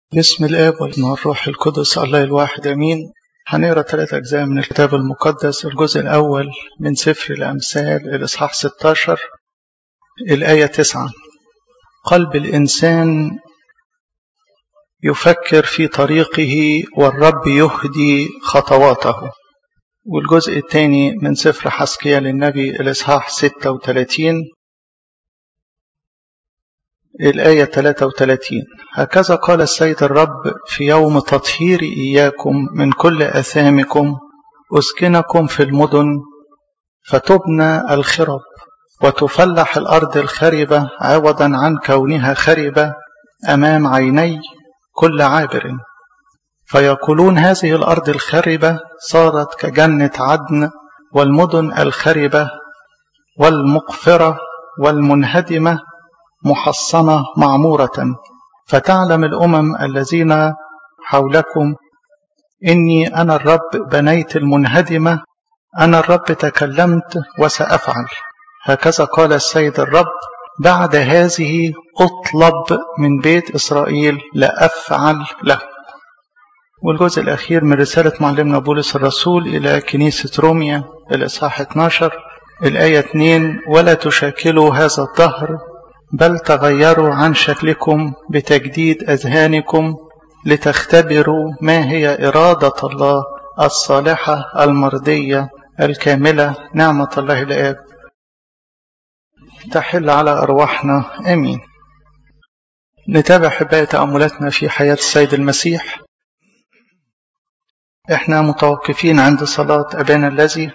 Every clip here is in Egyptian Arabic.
بسم الآب والابن والروح القدس الله الواحد أمين هنقرا ثلاث أجزاء من الكتاب المقدس الجزء الأول من سفر الأمثال الإصحاح 16 الآية 9 قلب الإنسان يفكر في طريقه والرب يهدي خطواته والجزء الثاني من سفر حسكيا للنبي الإصحاح 36 الآية 33 هكذا قال السيد الرب في يوم تطهير إياكم من كل أثامكم أسكنكم في المدن فتبنى الخرب وتفلح الأرض الخربة عوضا عن كونها خربة أمام عيني كل عابر فيقولون هذه الأرض الخربة صارت كجنة عدن والمدن الخربة والمقفرة والمنهدمة محصنة معمورة فتعلم الأمم الذين حولكم إني أنا الرب بنيت المنهدمة أنا الرب تكلمت وسأفعل هكذا قال السيد الرب بعد هذه أطلب من بيت إسرائيل لأفعل له والجزء الأخير من رسالة معلمنا بولس الرسول إلى كنيسة روميا الإصحاح 12 الآية 2 ولا تشاكلوا هذا الدهر بل تغيروا عن شكلكم بتجديد أذهانكم لتختبروا ما هي إرادة الله الصالحة المرضية الكاملة نعمة الله الآب تحل على أرواحنا آمين نتابع حباية تأملاتنا في حياة السيد المسيح احنا متوقفين عند صلاة أبانا الذي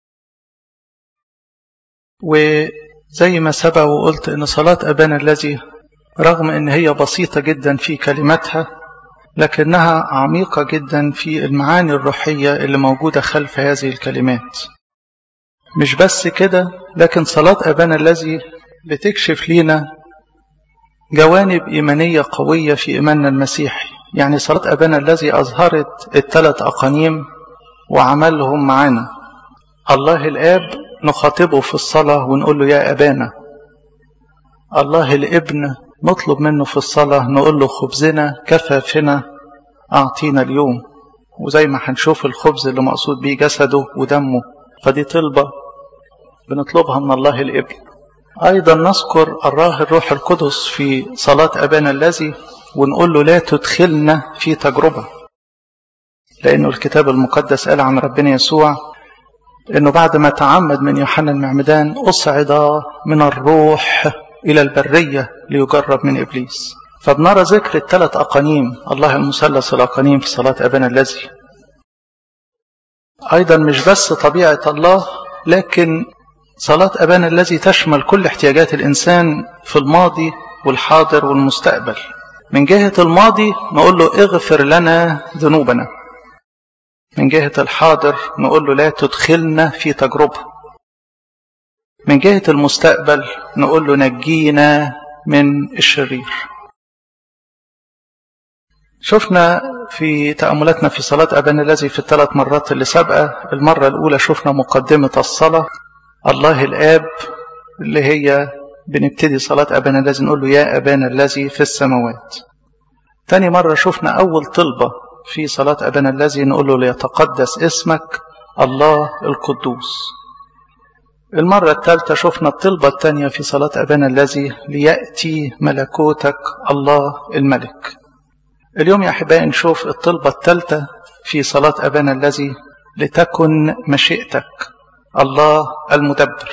وزي ما سبق وقلت ان صلاة أبانا الذي رغم ان هي بسيطة جدا في كلماتها لكنها عميقة جدا في المعاني الروحية اللي موجودة خلف هذه الكلمات مش بس كده لكن صلاة أبانا الذي بتكشف لينا جوانب إيمانية قوية في إيماننا المسيحي يعني صلاة أبانا الذي أظهرت الثلاث أقانيم وعملهم معانا الله الآب نخاطبه في الصلاة ونقول له يا أبانا الله الابن نطلب منه في الصلاة نقول له خبزنا كفافنا أعطينا اليوم وزي ما هنشوف الخبز اللي مقصود بيه جسده ودمه فدي طلبة بنطلبها من الله الابن أيضا نذكر الله الروح القدس في صلاة أبانا الذي ونقول له لا تدخلنا في تجربة لأنه الكتاب المقدس قال عن ربنا يسوع أنه بعد ما تعمد من يوحنا المعمدان أصعد من الروح إلى البرية ليجرب من إبليس فبنرى ذكر الثلاث أقانيم الله المثلث الأقانيم في صلاة أبانا الذي أيضا مش بس طبيعة الله لكن صلاة أبانا الذي تشمل كل احتياجات الإنسان في الماضي والحاضر والمستقبل من جهة الماضي نقول له اغفر لنا ذنوبنا من جهة الحاضر نقول له لا تدخلنا في تجربة من جهة المستقبل نقول له نجينا من الشرير شفنا في تأملاتنا في صلاة أبانا الذي في الثلاث مرات اللي سابقة المرة الأولى شفنا مقدمة الصلاة الله الآب اللي هي بنبتدي صلاة أبانا الذي نقول له يا أبانا الذي في السماوات تاني مرة شفنا أول طلبة في صلاة أبانا الذي نقول له ليتقدس اسمك الله القدوس المرة الثالثة شفنا الطلبة الثانية في صلاة أبانا الذي ليأتي ملكوتك الله الملك اليوم يا أحبائي نشوف الطلبة الثالثة في صلاة أبانا الذي لتكن مشيئتك الله المدبر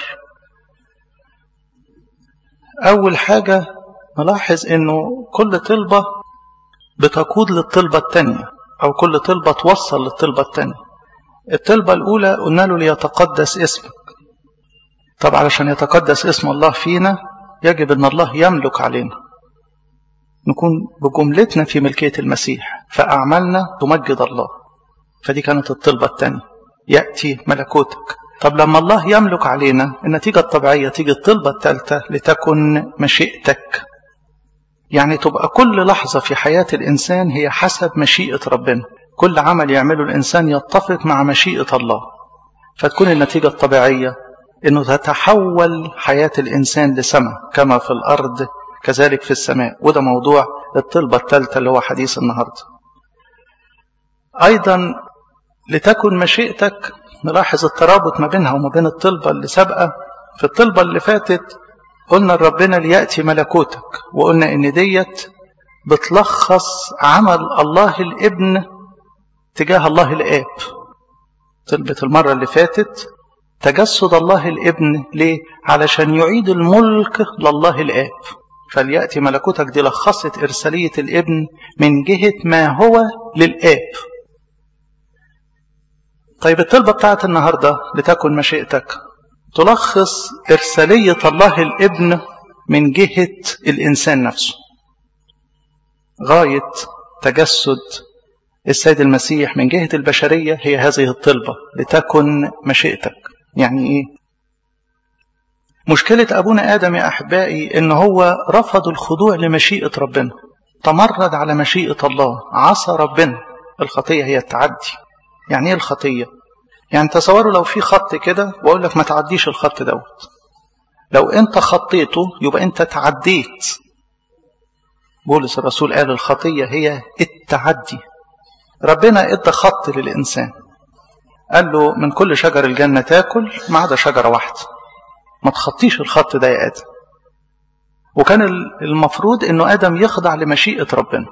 أول حاجة نلاحظ أنه كل طلبة بتقود للطلبة الثانية أو كل طلبة توصل للطلبة الثانية الطلبة الأولى قلنا له ليتقدس اسمك طب علشان يتقدس اسم الله فينا يجب أن الله يملك علينا نكون بجملتنا في ملكية المسيح فأعمالنا تمجد الله فدي كانت الطلبة الثانية يأتي ملكوتك طب لما الله يملك علينا النتيجة الطبيعية تيجي الطلبة الثالثة لتكن مشيئتك يعني تبقى كل لحظة في حياة الإنسان هي حسب مشيئة ربنا كل عمل يعمله الإنسان يتفق مع مشيئة الله فتكون النتيجة الطبيعية أنه تتحول حياة الإنسان لسماء كما في الأرض كذلك في السماء وده موضوع الطلبة الثالثة اللي هو حديث النهاردة أيضا لتكن مشيئتك نلاحظ الترابط ما بينها وما بين الطلبة اللي سابقة في الطلبة اللي فاتت قلنا لربنا ليأتي ملكوتك وقلنا إن ديت بتلخص عمل الله الابن تجاه الله الآب طلبة المرة اللي فاتت تجسد الله الابن ليه؟ علشان يعيد الملك لله الآب فليأتي ملكوتك دي لخصت إرسالية الابن من جهة ما هو للآب طيب الطلبة بتاعت النهاردة لتكن مشيئتك تلخص إرسالية الله الابن من جهة الإنسان نفسه غاية تجسد السيد المسيح من جهة البشرية هي هذه الطلبة لتكن مشيئتك يعني إيه مشكلة أبونا آدم يا أحبائي إن هو رفض الخضوع لمشيئة ربنا تمرد على مشيئة الله عصى ربنا الخطية هي التعدي يعني إيه الخطية يعني تصوروا لو في خط كده وأقول لك ما تعديش الخط دوت لو أنت خطيته يبقى أنت تعديت بولس الرسول قال الخطية هي التعدي ربنا ادى خط للإنسان قال له من كل شجر الجنة تاكل ما عدا شجرة واحدة ما تخطيش الخط ده يا آدم وكان المفروض انه آدم يخضع لمشيئة ربنا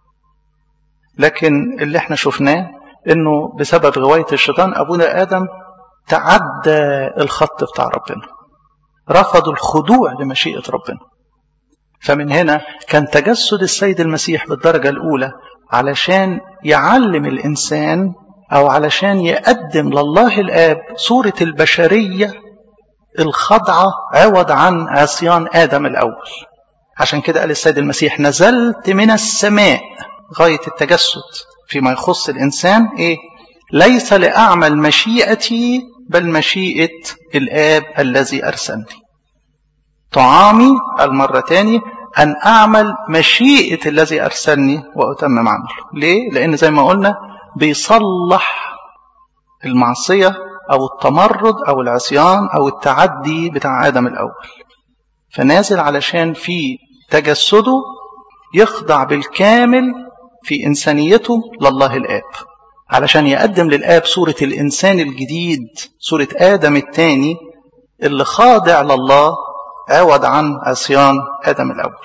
لكن اللي احنا شفناه انه بسبب غواية الشيطان ابونا آدم تعدى الخط بتاع ربنا رفضوا الخضوع لمشيئة ربنا فمن هنا كان تجسد السيد المسيح بالدرجة الأولى علشان يعلم الإنسان أو علشان يقدم لله الآب صورة البشرية الخضعة عوض عن عصيان آدم الأول عشان كده قال السيد المسيح نزلت من السماء غاية التجسد فيما يخص الإنسان إيه؟ ليس لأعمل مشيئتي بل مشيئة الآب الذي أرسلني طعامي المرة تاني أن أعمل مشيئة الذي أرسلني وأتمم عمله ليه؟ لأن زي ما قلنا بيصلح المعصية أو التمرد أو العصيان أو التعدي بتاع آدم الأول فنازل علشان في تجسده يخضع بالكامل في إنسانيته لله الآب علشان يقدم للآب صورة الإنسان الجديد صورة آدم الثاني اللي خاضع لله عوض عن عصيان آدم الأول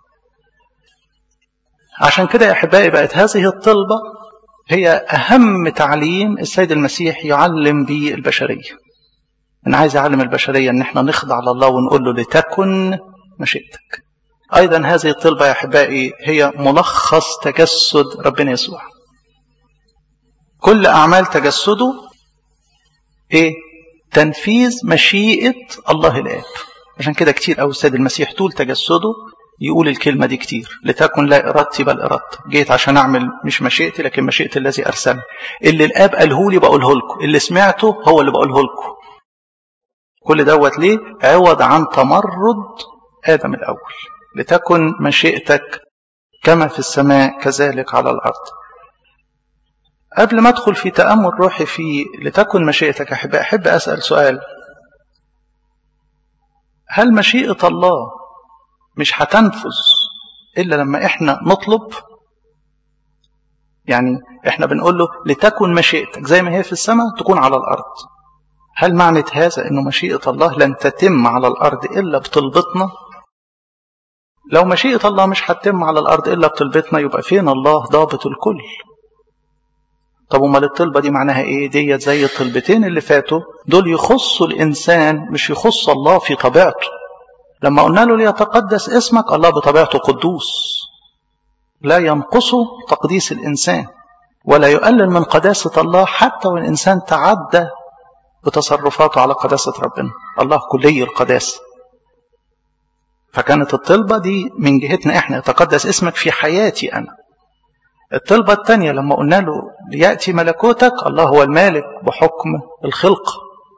عشان كده يا أحبائي بقت هذه الطلبة هي أهم تعليم السيد المسيح يعلم به البشرية أنا عايز أعلم البشرية أن احنا نخضع لله ونقول له لتكن مشيئتك أيضا هذه الطلبة يا أحبائي هي ملخص تجسد ربنا يسوع كل أعمال تجسده إيه؟ تنفيذ مشيئة الله الآب عشان كده كتير أو السيد المسيح طول تجسده يقول الكلمة دي كتير لتكن لا إرادتي بل إرادتك جيت عشان أعمل مش مشيئتي لكن مشيئة الذي أرسلني اللي الآب قاله لي بقوله لكم اللي سمعته هو اللي بقوله لكم كل دوت ليه عوض عن تمرد آدم الأول لتكن مشيئتك كما في السماء كذلك على الأرض قبل ما أدخل في تأمل روحي في لتكن مشيئتك أحب أحب أسأل سؤال هل مشيئة الله مش هتنفذ إلا لما إحنا نطلب يعني إحنا بنقول له لتكن مشيئتك زي ما هي في السماء تكون على الأرض هل معنى هذا أنه مشيئة الله لن تتم على الأرض إلا بطلبتنا لو مشيئة الله مش هتتم على الأرض إلا بطلبتنا يبقى فين الله ضابط الكل طب امال الطلبة دي معناها ايه ديت زي الطلبتين اللي فاتوا دول يخصوا الإنسان مش يخص الله في طبيعته لما قلنا له ليتقدس اسمك الله بطبيعته قدوس لا ينقصه تقديس الإنسان ولا يقلل من قداسة الله حتى والإنسان تعدى بتصرفاته على قداسة ربنا الله كلي القداسة فكانت الطلبة دي من جهتنا احنا يتقدس اسمك في حياتي أنا الطلبة الثانية لما قلنا له ليأتي ملكوتك الله هو المالك بحكم الخلق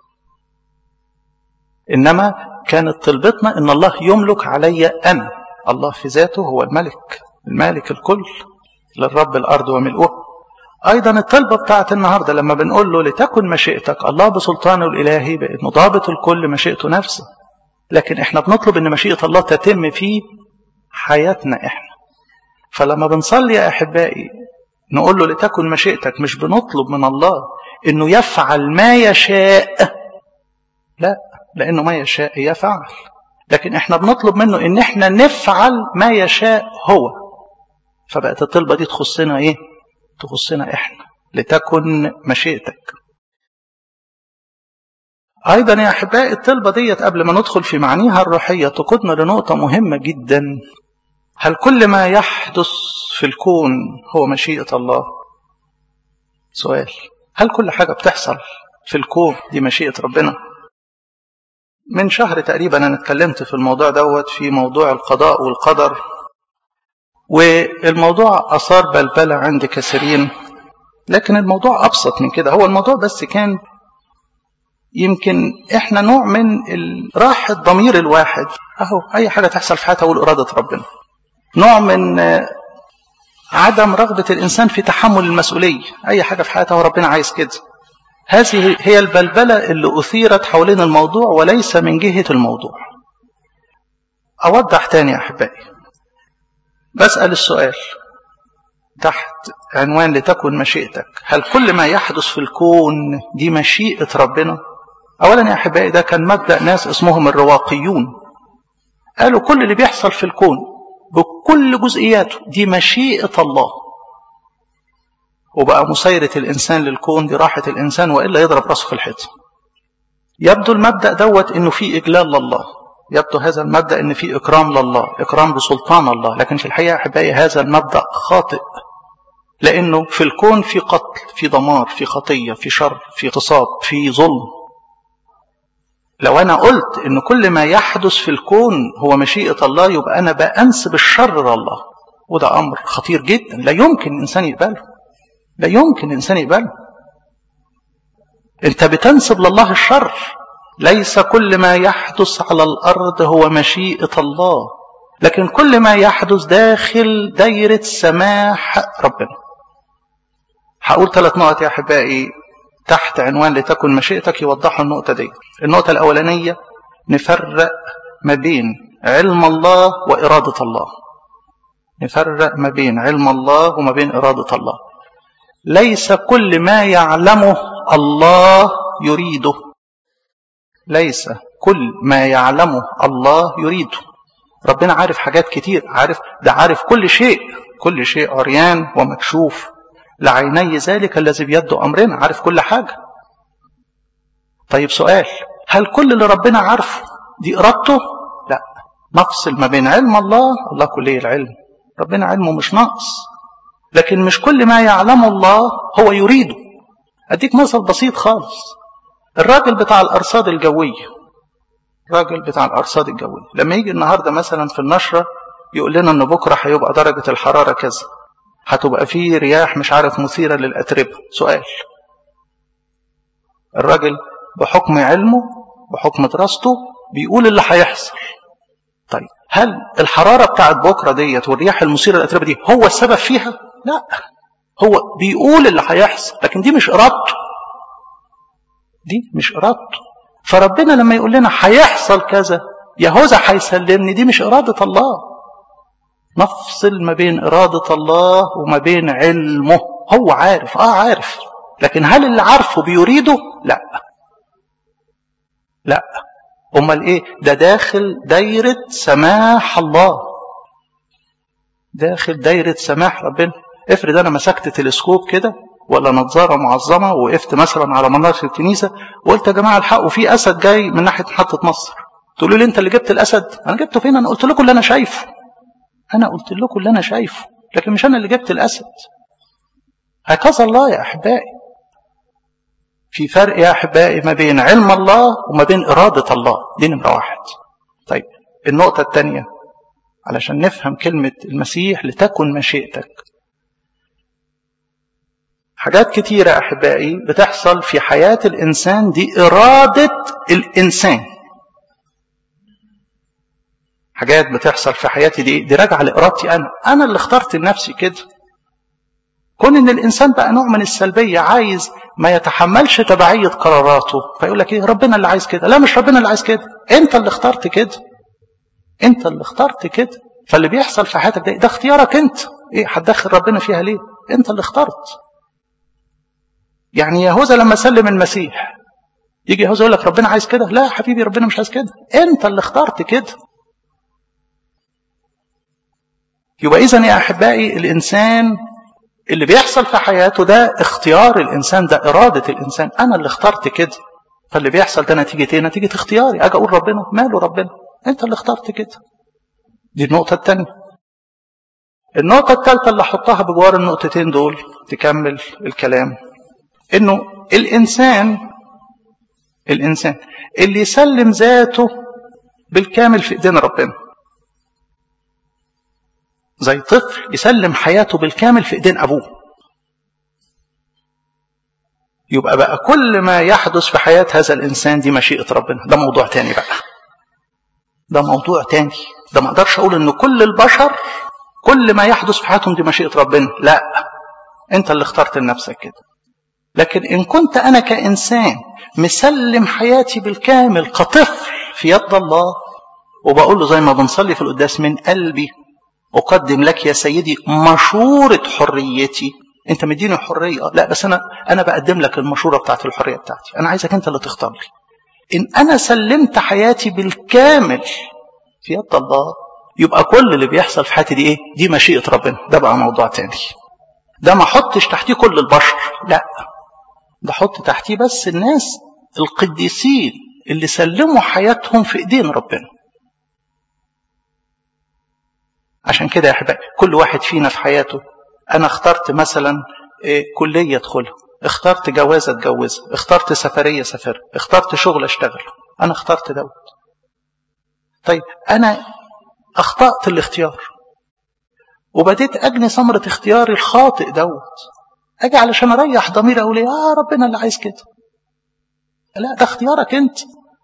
إنما كانت طلبتنا إن الله يملك علي أنا الله في ذاته هو الملك المالك الكل للرب الأرض وملؤها أيضا الطلبة بتاعت النهاردة لما بنقول له لتكن مشيئتك الله بسلطانه الإلهي بأنه ضابط الكل مشيئته نفسه لكن احنا بنطلب ان مشيئة الله تتم في حياتنا احنا فلما بنصلي يا احبائي نقول له لتكن مشيئتك مش بنطلب من الله انه يفعل ما يشاء لا لانه ما يشاء يفعل لكن احنا بنطلب منه ان احنا نفعل ما يشاء هو فبقت الطلبه دي تخصنا ايه تخصنا احنا لتكن مشيئتك ايضا يا احبائي الطلبه ديت قبل ما ندخل في معانيها الروحيه تقودنا لنقطه مهمه جدا هل كل ما يحدث في الكون هو مشيئه الله سؤال هل كل حاجه بتحصل في الكون دي مشيئه ربنا من شهر تقريبا انا اتكلمت في الموضوع دوت في موضوع القضاء والقدر والموضوع اثار بلبله عند كثيرين لكن الموضوع ابسط من كده هو الموضوع بس كان يمكن احنا نوع من راحة ضمير الواحد اهو اي حاجة تحصل في حياته اقول ارادة ربنا نوع من عدم رغبة الانسان في تحمل المسؤولية اي حاجة في حياته ربنا عايز كده هذه هي البلبلة اللي اثيرت حوالين الموضوع وليس من جهة الموضوع اوضح تاني يا احبائي بسأل السؤال تحت عنوان لتكن مشيئتك هل كل ما يحدث في الكون دي مشيئة ربنا أولا يا أحبائي ده كان مبدأ ناس اسمهم الرواقيون قالوا كل اللي بيحصل في الكون بكل جزئياته دي مشيئة الله وبقى مسيرة الإنسان للكون دي راحة الإنسان وإلا يضرب راسه في الحيط يبدو المبدأ دوت إنه فيه إجلال لله يبدو هذا المبدأ إن فيه إكرام لله إكرام لسلطان الله لكن في الحقيقة أحبائي هذا المبدأ خاطئ لأنه في الكون في قتل في دمار في خطية في شر في اغتصاب في ظلم لو أنا قلت إن كل ما يحدث في الكون هو مشيئة الله يبقى أنا بأنسب الشر لله وده أمر خطير جدا لا يمكن الإنسان يقبله لا يمكن الإنسان يقبله أنت بتنسب لله الشر ليس كل ما يحدث على الأرض هو مشيئة الله لكن كل ما يحدث داخل دايرة سماح ربنا هقول ثلاث نقط يا أحبائي تحت عنوان لتكن مشيئتك يوضحوا النقطة دي النقطة الأولانية نفرق ما بين علم الله وإرادة الله نفرق ما بين علم الله وما بين إرادة الله ليس كل ما يعلمه الله يريده ليس كل ما يعلمه الله يريده ربنا عارف حاجات كتير عارف ده عارف كل شيء كل شيء عريان ومكشوف لعيني ذلك الذي بيده أمرنا عارف كل حاجة طيب سؤال هل كل اللي ربنا عارفه دي إرادته لا نفصل ما بين علم الله الله كلية العلم ربنا علمه مش ناقص لكن مش كل ما يعلمه الله هو يريده أديك مثل بسيط خالص الراجل بتاع الأرصاد الجوية الراجل بتاع الأرصاد الجوية لما يجي النهاردة مثلا في النشرة يقول لنا أن بكرة هيبقى درجة الحرارة كذا هتبقى فيه رياح مش عارف مثيرة للأتربة سؤال الراجل بحكم علمه بحكم دراسته بيقول اللي هيحصل طيب هل الحرارة بتاعت بكرة ديت والرياح المثيرة للأتربة دي هو السبب فيها؟ لا هو بيقول اللي هيحصل لكن دي مش إرادته دي مش إرادته فربنا لما يقول لنا هيحصل كذا يهوذا هيسلمني دي مش إرادة الله نفصل ما بين إرادة الله وما بين علمه هو عارف آه عارف لكن هل اللي عارفه بيريده لا لا أمال إيه ده داخل دايرة سماح الله داخل دايرة سماح ربنا افرض أنا مسكت تلسكوب كده ولا نظارة معظمة وقفت مثلا على منارة الكنيسة وقلت يا جماعة الحقوا في أسد جاي من ناحية محطة مصر تقولوا لي أنت اللي جبت الأسد أنا جبته فين أنا قلت لكم اللي أنا شايفه أنا قلت لكم اللي أنا شايفه لكن مش أنا اللي جبت الأسد هكذا الله يا أحبائي في فرق يا أحبائي ما بين علم الله وما بين إرادة الله دي نمرة واحد طيب النقطة الثانية علشان نفهم كلمة المسيح لتكن مشيئتك حاجات كتيرة أحبائي بتحصل في حياة الإنسان دي إرادة الإنسان حاجات بتحصل في حياتي دي دي راجعة لإرادتي أنا أنا اللي اخترت لنفسي كده كون إن الإنسان بقى نوع من السلبية عايز ما يتحملش تبعية قراراته فيقول لك إيه ربنا اللي عايز كده لا مش ربنا اللي عايز كده أنت اللي اخترت كده أنت اللي اخترت كده فاللي بيحصل في حياتك ده, ده اختيارك انت ايه هتدخل ربنا فيها ليه انت اللي اخترت يعني يهوذا لما سلم المسيح يجي يهوذا يقول لك ربنا عايز كده لا حبيبي ربنا مش عايز كده انت اللي اخترت كده يبقى اذا يا احبائي الانسان اللي بيحصل في حياته ده اختيار الانسان ده اراده الانسان انا اللي اخترت كده فاللي بيحصل ده نتيجه ايه نتيجه اختياري اجي اقول ربنا ماله ربنا انت اللي اخترت كده دي النقطه الثانيه النقطه الثالثه اللي احطها بجوار النقطتين دول تكمل الكلام انه الانسان الانسان اللي يسلم ذاته بالكامل في ايدين ربنا زي طفل يسلم حياته بالكامل في ايدين ابوه يبقى بقى كل ما يحدث في حياة هذا الإنسان دي مشيئة ربنا ده موضوع تاني بقى ده موضوع تاني ده ما اقدرش أقول إن كل البشر كل ما يحدث في حياتهم دي مشيئة ربنا لا أنت اللي اخترت لنفسك كده لكن إن كنت أنا كإنسان مسلم حياتي بالكامل كطفل في يد الله وبقول له زي ما بنصلي في القداس من قلبي أقدم لك يا سيدي مشورة حريتي أنت مديني حرية لا بس أنا أنا بقدم لك المشورة بتاعت الحرية بتاعتي أنا عايزك أنت اللي تختار لي إن أنا سلمت حياتي بالكامل في يد الله يبقى كل اللي بيحصل في حياتي دي إيه؟ دي مشيئة ربنا ده بقى موضوع تاني ده ما احطش تحتيه كل البشر لا ده احط تحتيه بس الناس القديسين اللي سلموا حياتهم في ايدين ربنا عشان كده يا احبائي كل واحد فينا في حياته انا اخترت مثلا إيه كليه ادخلها اخترت جواز اتجوزها اخترت سفريه سافر اخترت شغل اشتغل انا اخترت دوت طيب انا اخطات الاختيار وبديت اجني ثمره اختياري الخاطئ دوت اجي علشان اريح ضميري اقول ايه اه ربنا اللي عايز كده لا ده اختيارك انت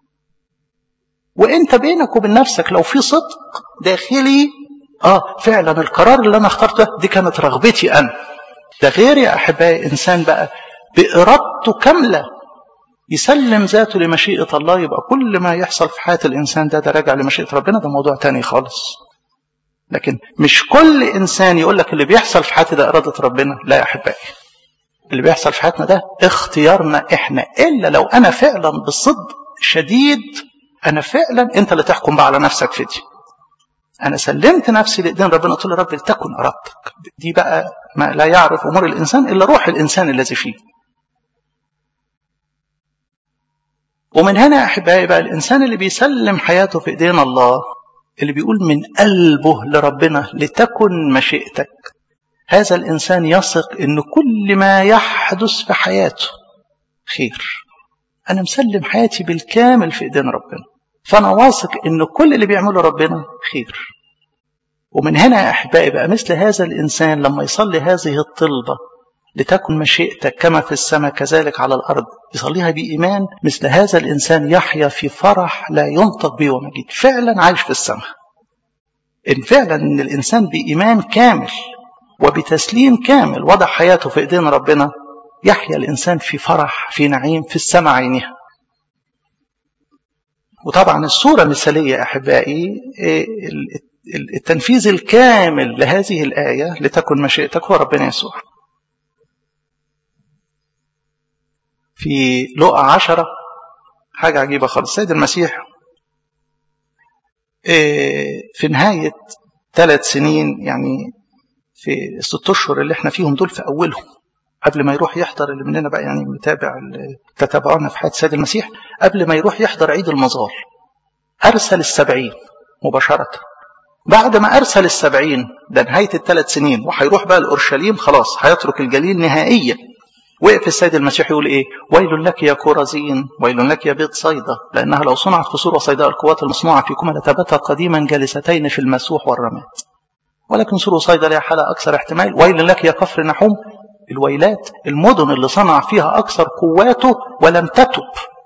وانت بينك وبين نفسك لو في صدق داخلي اه فعلا القرار اللي انا اخترته دي كانت رغبتي انا ده غير يا احبائي انسان بقى بارادته كامله يسلم ذاته لمشيئه الله يبقى كل ما يحصل في حياه الانسان ده ده راجع لمشيئه ربنا ده موضوع تاني خالص لكن مش كل انسان يقول لك اللي بيحصل في حياتي ده اراده ربنا لا يا احبائي اللي بيحصل في حياتنا ده اختيارنا احنا الا لو انا فعلا بصدق شديد انا فعلا انت اللي تحكم بقى على نفسك في دي انا سلمت نفسي لايدين ربنا قلت له رب لتكن ارادتك دي بقى ما لا يعرف امور الانسان الا روح الانسان الذي فيه ومن هنا يا احبائي بقى الانسان اللي بيسلم حياته في ايدين الله اللي بيقول من قلبه لربنا لتكن مشيئتك هذا الانسان يثق ان كل ما يحدث في حياته خير انا مسلم حياتي بالكامل في ايدين ربنا فانا واثق ان كل اللي بيعمله ربنا خير ومن هنا يا احبائي بقى مثل هذا الانسان لما يصلي هذه الطلبه لتكن مشيئتك كما في السماء كذلك على الارض يصليها بايمان مثل هذا الانسان يحيا في فرح لا ينطق به ومجيد فعلا عايش في السماء ان فعلا ان الانسان بايمان كامل وبتسليم كامل وضع حياته في ايدين ربنا يحيا الانسان في فرح في نعيم في السماء عينها وطبعا الصورة مثالية أحبائي التنفيذ الكامل لهذه الآية لتكن مشيئتك هو ربنا يسوع في لقى عشرة حاجة عجيبة خالص السيد المسيح في نهاية ثلاث سنين يعني في الست أشهر اللي احنا فيهم دول في أولهم قبل ما يروح يحضر اللي مننا بقى يعني متابع تتابعونا في حياة السيد المسيح قبل ما يروح يحضر عيد المظال أرسل السبعين مباشرة بعد ما أرسل السبعين ده نهاية الثلاث سنين وهيروح بقى الأورشليم خلاص هيترك الجليل نهائيا وقف السيد المسيح يقول إيه ويل لك يا كورزين ويل لك يا بيت صيدا لأنها لو صنعت قصور وصيداء القوات المصنوعة فيكما لتبتا قديما جالستين في المسوح والرماد ولكن سور صيدا لها حالة أكثر احتمال ويل لك يا كفر نحوم الويلات المدن اللي صنع فيها أكثر قواته ولم تتب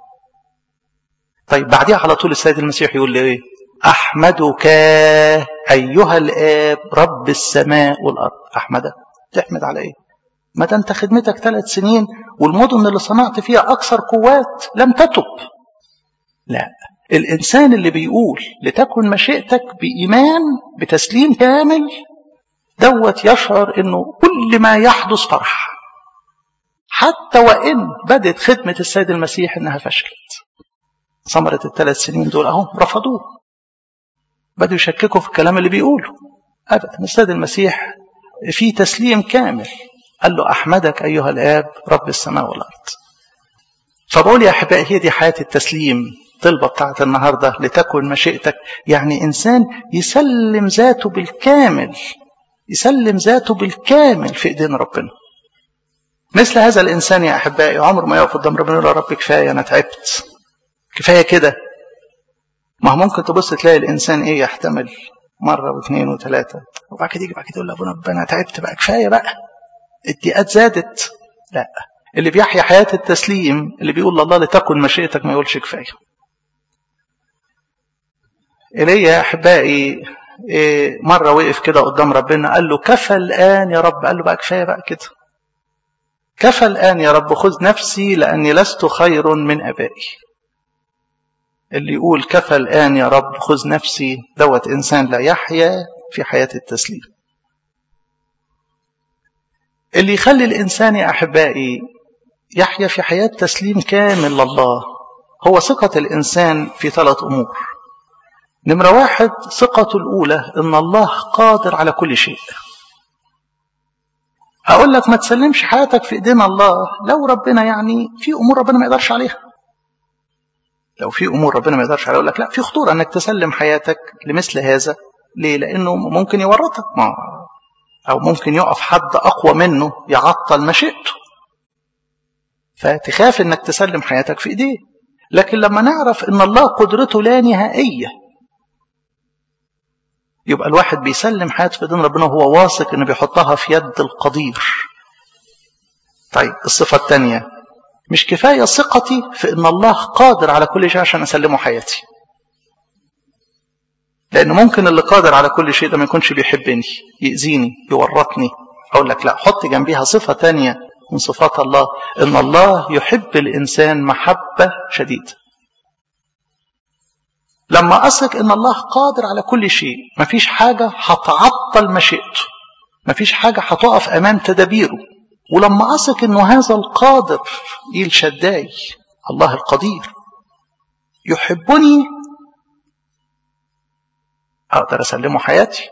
طيب بعدها على طول السيد المسيح يقول لي ايه أحمدك أيها الآب رب السماء والأرض أحمدك تحمد على إيه ما ده أنت خدمتك ثلاث سنين والمدن اللي صنعت فيها أكثر قوات لم تتب لا الإنسان اللي بيقول لتكن مشيئتك بإيمان بتسليم كامل دوت يشعر انه كل ما يحدث فرح حتى وان بدت خدمة السيد المسيح انها فشلت ثمرة الثلاث سنين دول اهو رفضوه بدوا يشككوا في الكلام اللي بيقوله ابدا السيد المسيح في تسليم كامل قال له احمدك ايها الاب رب السماء والارض فبقول يا احبائي هي دي حياه التسليم الطلبه بتاعت النهارده لتكن مشيئتك يعني انسان يسلم ذاته بالكامل يسلم ذاته بالكامل في ايدين ربنا مثل هذا الانسان يا احبائي عمر ما يقف قدام ربنا يقول يا رب كفايه انا تعبت كفايه كده ما هو ممكن تبص تلاقي الانسان ايه يحتمل مره واثنين وثلاثه وبعد كده يجي بعد كده يقول لابونا ربنا انا تعبت بقى كفايه بقى الضيقات زادت لا اللي بيحيا حياه التسليم اللي بيقول لله لتكن مشيئتك ما يقولش كفايه إلي يا أحبائي إيه مرة وقف كده قدام ربنا قال له كفى الآن يا رب قال له بقى كفاية بقى كده كفى الآن يا رب خذ نفسي لأني لست خير من أبائي اللي يقول كفى الآن يا رب خذ نفسي دوت إنسان لا يحيا في حياة التسليم اللي يخلي الإنسان يا أحبائي يحيا في حياة تسليم كامل لله هو ثقة الإنسان في ثلاث أمور نمرة واحد ثقته الأولى إن الله قادر على كل شيء أقول لك ما تسلمش حياتك في إيدين الله لو ربنا يعني في أمور ربنا ما يقدرش عليها لو في أمور ربنا ما يقدرش عليها أقول لك لا في خطورة إنك تسلم حياتك لمثل هذا ليه؟ لأنه ممكن يورطك ما أو ممكن يقف حد أقوى منه يعطل مشيئته فتخاف إنك تسلم حياتك في إيديه لكن لما نعرف إن الله قدرته لا نهائية يبقى الواحد بيسلم حياته في دين ربنا وهو واثق انه بيحطها في يد القدير طيب الصفة الثانية مش كفاية ثقتي في ان الله قادر على كل شيء عشان اسلمه حياتي لان ممكن اللي قادر على كل شيء ده ما يكونش بيحبني يأذيني يورطني اقول لك لا حط جنبيها صفة تانية من صفات الله ان الله يحب الانسان محبة شديدة لما أثق إن الله قادر على كل شيء مفيش حاجة هتعطل مشيئته مفيش حاجة هتقف أمام تدابيره ولما أثق إنه هذا القادر إيل شداي الله القدير يحبني أقدر أسلمه حياتي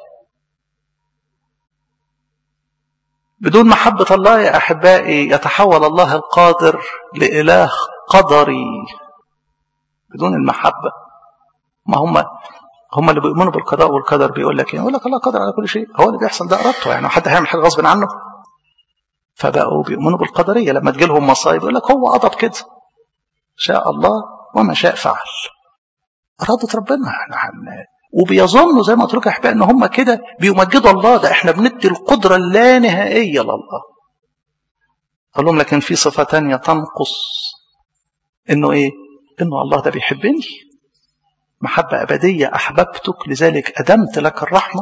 بدون محبة الله يا أحبائي يتحول الله القادر لإله قدري بدون المحبة ما هم هم اللي بيؤمنوا بالقضاء والقدر بيقول لك يقول لك الله قادر على كل شيء هو اللي بيحصل ده ارادته يعني حد هيعمل حاجه غصب عنه فبقوا بيؤمنوا بالقدريه لما تجي لهم مصايب يقول لك هو قضى كده شاء الله وما شاء فعل اراده ربنا احنا وبيظنوا زي ما قلت لكم يا احبائي ان هم كده بيمجدوا الله ده احنا بندي القدره اللانهائيه لله قال لهم لكن في صفه ثانيه تنقص انه ايه انه الله ده بيحبني محبة أبدية أحببتك لذلك أدمت لك الرحمة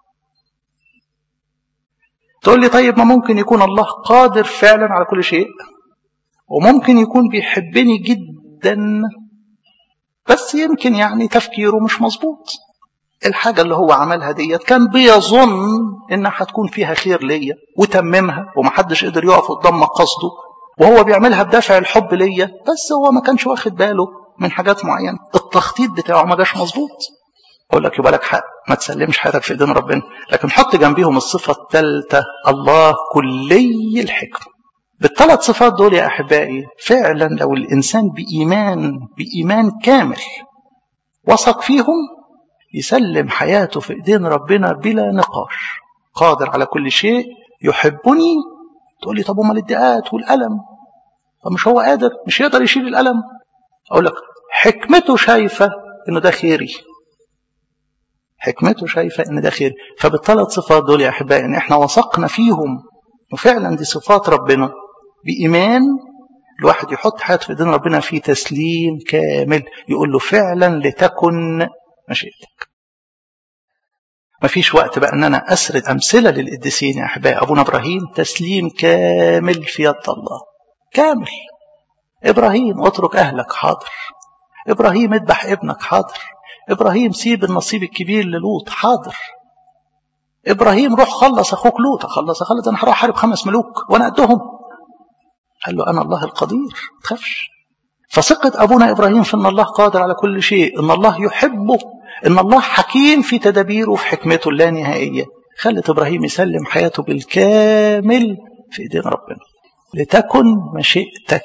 تقول لي طيب ما ممكن يكون الله قادر فعلا على كل شيء وممكن يكون بيحبني جدا بس يمكن يعني تفكيره مش مظبوط الحاجة اللي هو عملها ديت كان بيظن انها هتكون فيها خير ليا وتممها ومحدش قدر يقف قدام مقاصده وهو بيعملها بدافع الحب ليا بس هو ما كانش واخد باله من حاجات معينة التخطيط بتاعه ما جاش مظبوط اقول لك يبقى لك حق ما تسلمش حياتك في ايدين ربنا لكن حط جنبيهم الصفة الثالثة الله كلي الحكم بالثلاث صفات دول يا احبائي فعلا لو الانسان بايمان بايمان كامل وثق فيهم يسلم حياته في ايدين ربنا بلا نقاش قادر على كل شيء يحبني تقول لي طب امال الضيقات والالم فمش هو قادر مش يقدر يشيل الالم اقول لك حكمته شايفه انه ده خيري حكمته شايفه ان ده خيري فبالثلاث صفات دول يا احبائي ان احنا وثقنا فيهم وفعلا دي صفات ربنا بايمان الواحد يحط حياته في ايدين ربنا في تسليم كامل يقول له فعلا لتكن مشيئتك مفيش وقت بقى ان انا اسرد امثله للقديسين يا احبائي ابونا ابراهيم تسليم كامل في يد الله كامل ابراهيم اترك اهلك حاضر ابراهيم اذبح ابنك حاضر ابراهيم سيب النصيب الكبير للوط حاضر ابراهيم روح خلص اخوك لوط خلص خلص انا هروح احارب خمس ملوك وانا قدهم قال له انا الله القدير ما تخافش فثقة أبونا إبراهيم في أن الله قادر على كل شيء أن الله يحبه أن الله حكيم في تدابيره وفي حكمته اللانهائية خلت إبراهيم يسلم حياته بالكامل في إيدين ربنا لتكن مشيئتك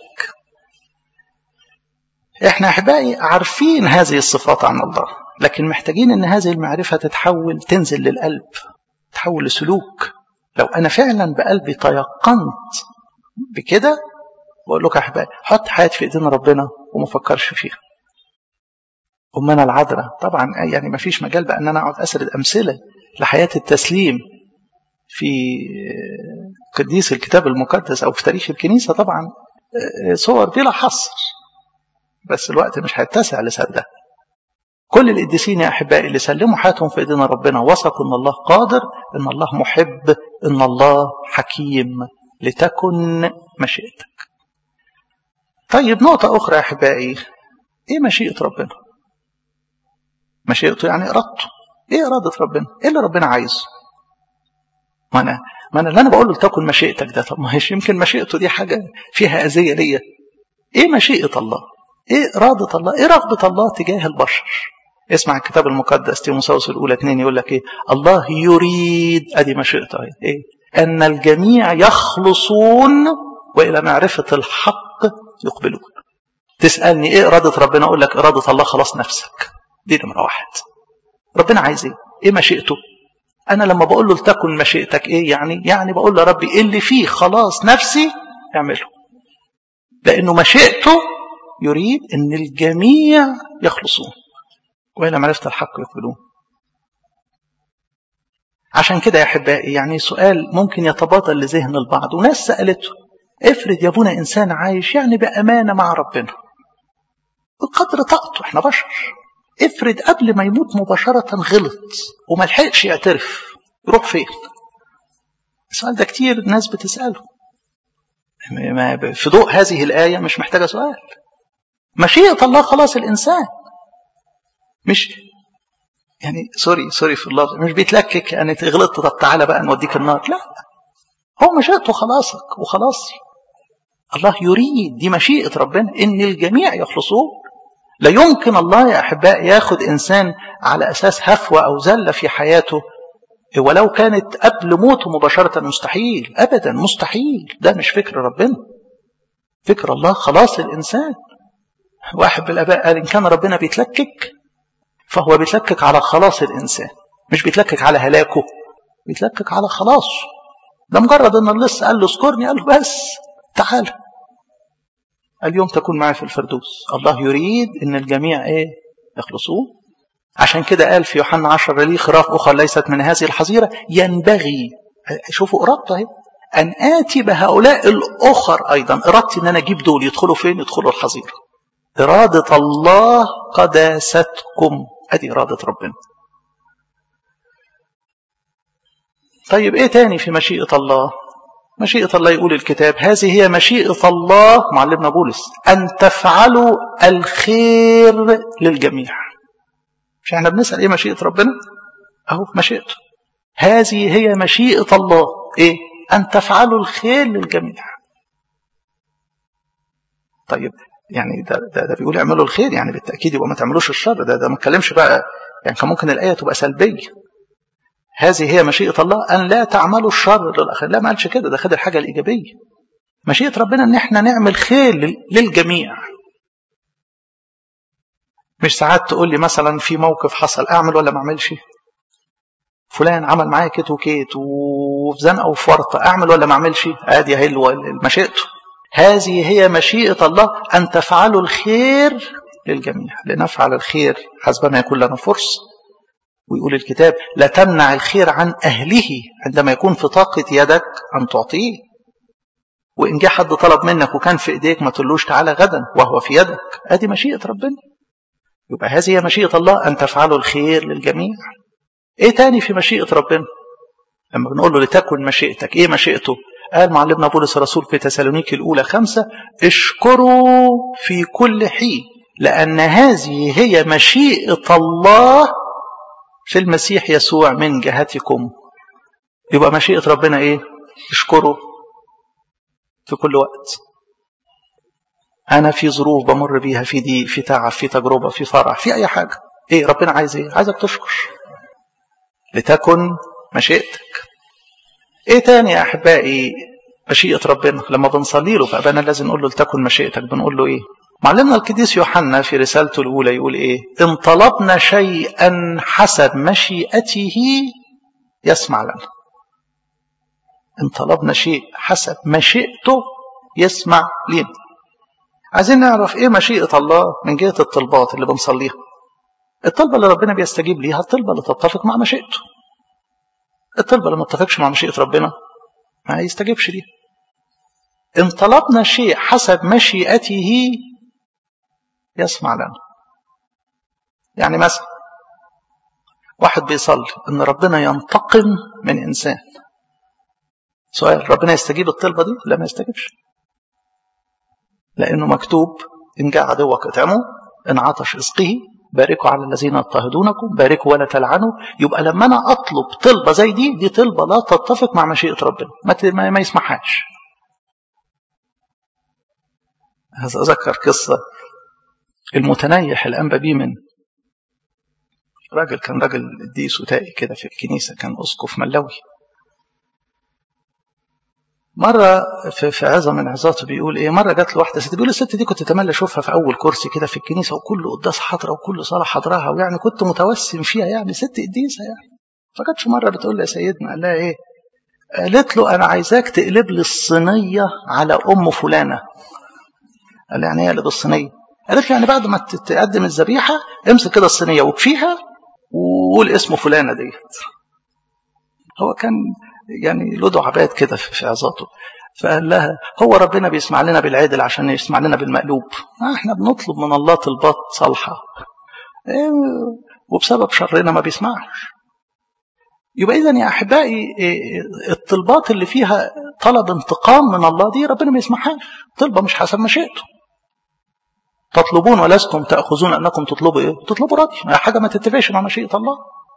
احنا احبائي عارفين هذه الصفات عن الله لكن محتاجين ان هذه المعرفة تتحول تنزل للقلب تحول لسلوك لو انا فعلا بقلبي تيقنت بكده بقول لك يا احبائي حط حياتي في ايدين ربنا وما فكرش فيها امنا العذراء طبعا يعني ما فيش مجال بقى ان انا اقعد اسرد امثله لحياه التسليم في قديس الكتاب المقدس او في تاريخ الكنيسه طبعا صور بلا حصر بس الوقت مش هيتسع لسردها كل القديسين يا احبائي اللي سلموا حياتهم في ايدين ربنا وثقوا ان الله قادر ان الله محب ان الله حكيم لتكن مشيئتك طيب نقطة أخرى يا أحبائي إيه مشيئة ربنا؟ مشيئته يعني إرادته إيه إرادة ربنا؟ إيه اللي ربنا عايزه؟ ما أنا ما أنا اللي أنا بقول له تكن مشيئتك ده طب ما هيش يمكن مشيئته دي حاجة فيها أذية ليا إيه مشيئة الله؟ إيه إرادة الله؟ إيه رغبة الله تجاه البشر؟ اسمع الكتاب المقدس تيموساوس الأولى اتنين يقول لك إيه؟ الله يريد أدي مشيئته إيه؟ أن الجميع يخلصون وإلى معرفة الحق يقبلون تسألني إيه إرادة ربنا أقول لك إرادة الله خلاص نفسك دي نمرة واحد ربنا عايز إيه إيه مشيئته أنا لما بقول له لتكن مشيئتك إيه يعني يعني بقول له ربي إيه اللي فيه خلاص نفسي اعمله لأنه مشيئته يريد أن الجميع يخلصون وإلى معرفة الحق يقبلون عشان كده يا أحبائي يعني سؤال ممكن يتبادل لذهن البعض وناس سألته افرض يا ابونا إنسان عايش يعني بأمانة مع ربنا بقدر طاقته احنا بشر افرض قبل ما يموت مباشرة غلط وما لحقش يعترف يروح فين السؤال ده كتير الناس بتسأله في ضوء هذه الآية مش محتاجة سؤال مشيئة الله خلاص الإنسان مش يعني سوري سوري في اللفظ مش بيتلكك يعني غلطت طب تعالى بقى نوديك النار لا هو مشيئته خلاصك وخلاص الله يريد دي مشيئة ربنا إن الجميع يخلصون لا يمكن الله يا أحباء ياخد إنسان على أساس هفوة أو زلة في حياته ولو كانت قبل موته مباشرة مستحيل أبدا مستحيل ده مش فكر ربنا فكر الله خلاص الإنسان واحد بالآباء قال إن كان ربنا بيتلكك فهو بيتلكك على خلاص الإنسان مش بيتلكك على هلاكه بيتلكك على خلاصه ده مجرد ان اللص قال له اذكرني قال له بس تعال اليوم تكون معي في الفردوس الله يريد ان الجميع ايه يخلصون عشان كده قال في يوحنا 10 لي خراف اخرى ليست من هذه الحظيره ينبغي شوفوا ارادته اهي ان اتي بهؤلاء الاخر ايضا ارادتي ان انا اجيب دول يدخلوا فين يدخلوا الحظيره اراده الله قداستكم ادي اراده ربنا طيب ايه تاني في مشيئة الله مشيئة الله يقول الكتاب هذه هي مشيئة الله معلمنا بولس أن تفعلوا الخير للجميع مش احنا بنسأل ايه مشيئة ربنا اهو مشيئته هذه هي مشيئة الله ايه أن تفعلوا الخير للجميع طيب يعني ده, ده, ده بيقول اعملوا الخير يعني بالتأكيد يبقى ما تعملوش الشر ده ده ما اتكلمش بقى يعني كان ممكن الآية تبقى سلبية هذه هي مشيئة الله أن لا تعملوا الشر للآخرين لا ما قالش كده ده خد الحاجة الإيجابية مشيئة ربنا أن احنا نعمل خير للجميع مش ساعات تقول لي مثلا في موقف حصل أعمل ولا ما أعملش فلان عمل معايا كيت وكيت وفي زنقة وفي ورطة أعمل ولا ما أعملش أدي هي مشيئته هذه هي مشيئة الله أن تفعلوا الخير للجميع لنفعل الخير حسب ما يكون لنا فرصة ويقول الكتاب لا تمنع الخير عن أهله عندما يكون في طاقة يدك أن تعطيه وإن جه حد طلب منك وكان في إيديك ما تقولوش تعالى غدا وهو في يدك أدي مشيئة ربنا يبقى هذه هي مشيئة الله أن تفعلوا الخير للجميع إيه تاني في مشيئة ربنا لما بنقول له لتكن مشيئتك إيه مشيئته قال معلمنا بولس الرسول في تسالونيك الأولى خمسة اشكروا في كل حين لأن هذه هي مشيئة الله في المسيح يسوع من جهتكم يبقى مشيئة ربنا إيه اشكره في كل وقت أنا في ظروف بمر بيها في ضيق في تعب في تجربة في فرح في أي حاجة إيه ربنا عايز إيه عايزك تشكر لتكن مشيئتك إيه تاني يا أحبائي مشيئة ربنا لما بنصلي له فأبانا لازم نقول له لتكن مشيئتك بنقول له إيه معلمنا القديس يوحنا في رسالته الأولى يقول إيه إن طلبنا شيئا حسب مشيئته يسمع لنا إن طلبنا شيء حسب مشيئته يسمع لنا عايزين نعرف إيه مشيئة الله من جهة الطلبات اللي بنصليها الطلبة اللي ربنا بيستجيب ليها الطلبة اللي تتفق مع مشيئته الطلبة اللي ما تتفقش مع مشيئة ربنا ما يستجيبش ليها إن طلبنا شيء حسب مشيئته يسمع لنا يعني مثلا واحد بيصلي ان ربنا ينتقم من انسان سؤال ربنا يستجيب الطلبة دي لا ما يستجيبش لانه مكتوب ان جاء عدوك اطعمه ان عطش اسقه باركوا على الذين يضطهدونكم باركوا ولا تلعنوا يبقى لما انا اطلب طلبة زي دي دي طلبة لا تتفق مع مشيئة ربنا ما, ما يسمحهاش أذكر قصة المتنيح الأنبا بيمن راجل كان راجل قديس وتائي كده في الكنيسة كان أسقف ملوي مرة في, في عظة من عظاته بيقول إيه مرة جات له واحدة ست بيقول الست دي كنت أتمنى أشوفها في أول كرسي كده في الكنيسة وكل قداس حضرة وكل صلاة حضرها ويعني كنت متوسم فيها يعني ست قديسة يعني فجاتش مرة بتقول له يا سيدنا قال لها إيه قالت له أنا عايزاك تقلب لي الصينية على أم فلانة قال يعني ايه قلب الصينية قالت له يعني بعد ما تقدم الذبيحة امسك كده الصينية وكفيها وقول اسم فلانة ديت هو كان يعني له دعابات كده في عظاته فقال لها هو ربنا بيسمع لنا بالعدل عشان يسمع لنا بالمقلوب احنا بنطلب من الله طلبات صالحة وبسبب شرنا ما بيسمعش يبقى اذا يا احبائي الطلبات اللي فيها طلب انتقام من الله دي ربنا ما يسمعهاش طلبه مش حسب مشيئته تطلبون ولستم تاخذون انكم تطلبوا ايه تطلبوا راضي حاجه ما تتفقش مع مشيئه الله